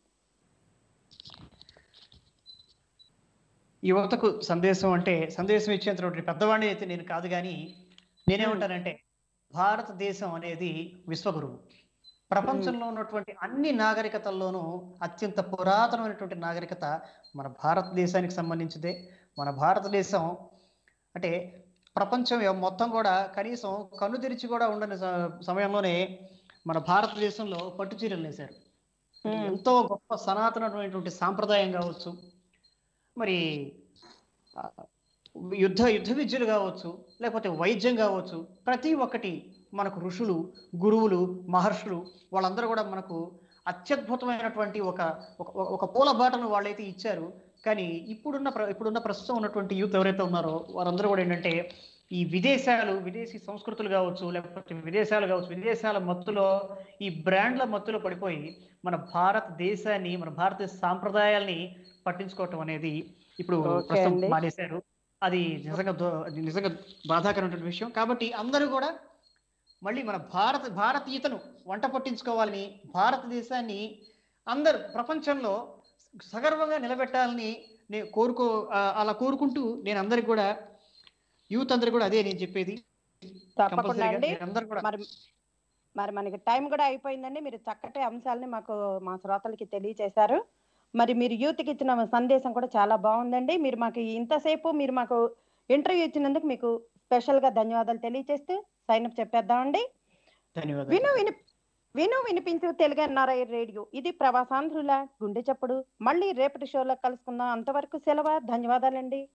యువతకు సందేశం అంటే సందేశం ఇచ్చేంత పెద్దవాడిని అయితే నేను కాదు కానీ నేనేమంటానంటే భారతదేశం అనేది విశ్వగురువు ప్రపంచంలో ఉన్నటువంటి అన్ని నాగరికతల్లోనూ అత్యంత పురాతనమైనటువంటి నాగరికత మన భారతదేశానికి సంబంధించిందే మన భారతదేశం అంటే ప్రపంచం ఎ- మొత్తం కూడా కనీసం కన్ను తెరిచి కూడా ఉండని స- సమయంలోనే మన భారతదేశంలో పట్టు చీరలు వేశారు మ్మ్. ఎంతో గొప్ప సనాతనమైనటువంటి సాంప్రదాయం కావచ్చు మరి ఆ, యుద్ధ యుద్ధ విద్యలు కావచ్చు లేకపోతే వైద్యం కావచ్చు ప్రతి ఒక్కటి మనకు ఋషులు గురువులు మహర్షులు వాళ్ళందరూ కూడా మనకు అత్యద్భుతమైనటువంటి ఒక ఒక- ఒక పూల బాటను వాళ్ళైతే ఇచ్చారు కానీ ఇప్పుడున్న ప్ర- ఇప్పుడున్న ప్రస్తుతం ఉన్నటువంటి యూత్ ఎవరైతే ఉన్నారో వారందరూ కూడా ఏంటంటే ఈ విదేశాలు విదేశీ సంస్కృతులు కావచ్చు లేకపోతే విదేశాలు కావచ్చు విదేశాల మత్తులో ఈ బ్రాండ్ల మత్తులో పడిపోయి మన భారతదేశాన్ని మన భారతదేశ సాంప్రదాయాల్ని పట్టించుకోవటం అనేది ఇప్పుడు ఓకే ప్రస్తుతం అండి. మానేశారు అది నిజంగా దో- అది నిజంగా బాధాకరమైనటువంటి విషయం కాబట్టి అందరూ కూడా మళ్ళీ మన భారత భారతీయతను వంట పట్టించుకోవాలని భారతదేశాన్ని అందరూ ప్రపంచంలో సగర్వంగా నిలబెట్టాలని నేను కోరుకో ఆ, అలా కోరుకుంటూ నేను అందరికి కూడా యూత్ అందరికి కూడా అదే నేను చెప్పేది తప్పకుండా కంపల్సరీగా అండి అందరూ కూడా మరి మరి మనకి టైం కూడా అయిపోయిందండి మీరు చక్కటి అంశాలని మాకు మా శ్రోతలకి తెలియచేశారు మరి మీరు యూత్కి ఇచ్చిన సందేశం కూడా చాలా బాగుందండి మీరు మాకు ఇంతసేపు మీరు మాకు ఇంటర్వ్యూ ఇచ్చినందుకు మీకు స్పెషల్ గా ధన్యవాదాలు తెలియచేస్తూ సైన్ అప్ చెప్పేద్దామండి ధన్యవాదాలు విను విని విను వినిపించు తెలుగు ఎన్ఆర్ఐ రేడియో ఇది ప్రవాసాంధ్రుల గుండె చప్పుడు మళ్ళీ రేపటి షోలో కలుసుకుందాం అంతవరకు సెలవు ధన్యవాదాలండి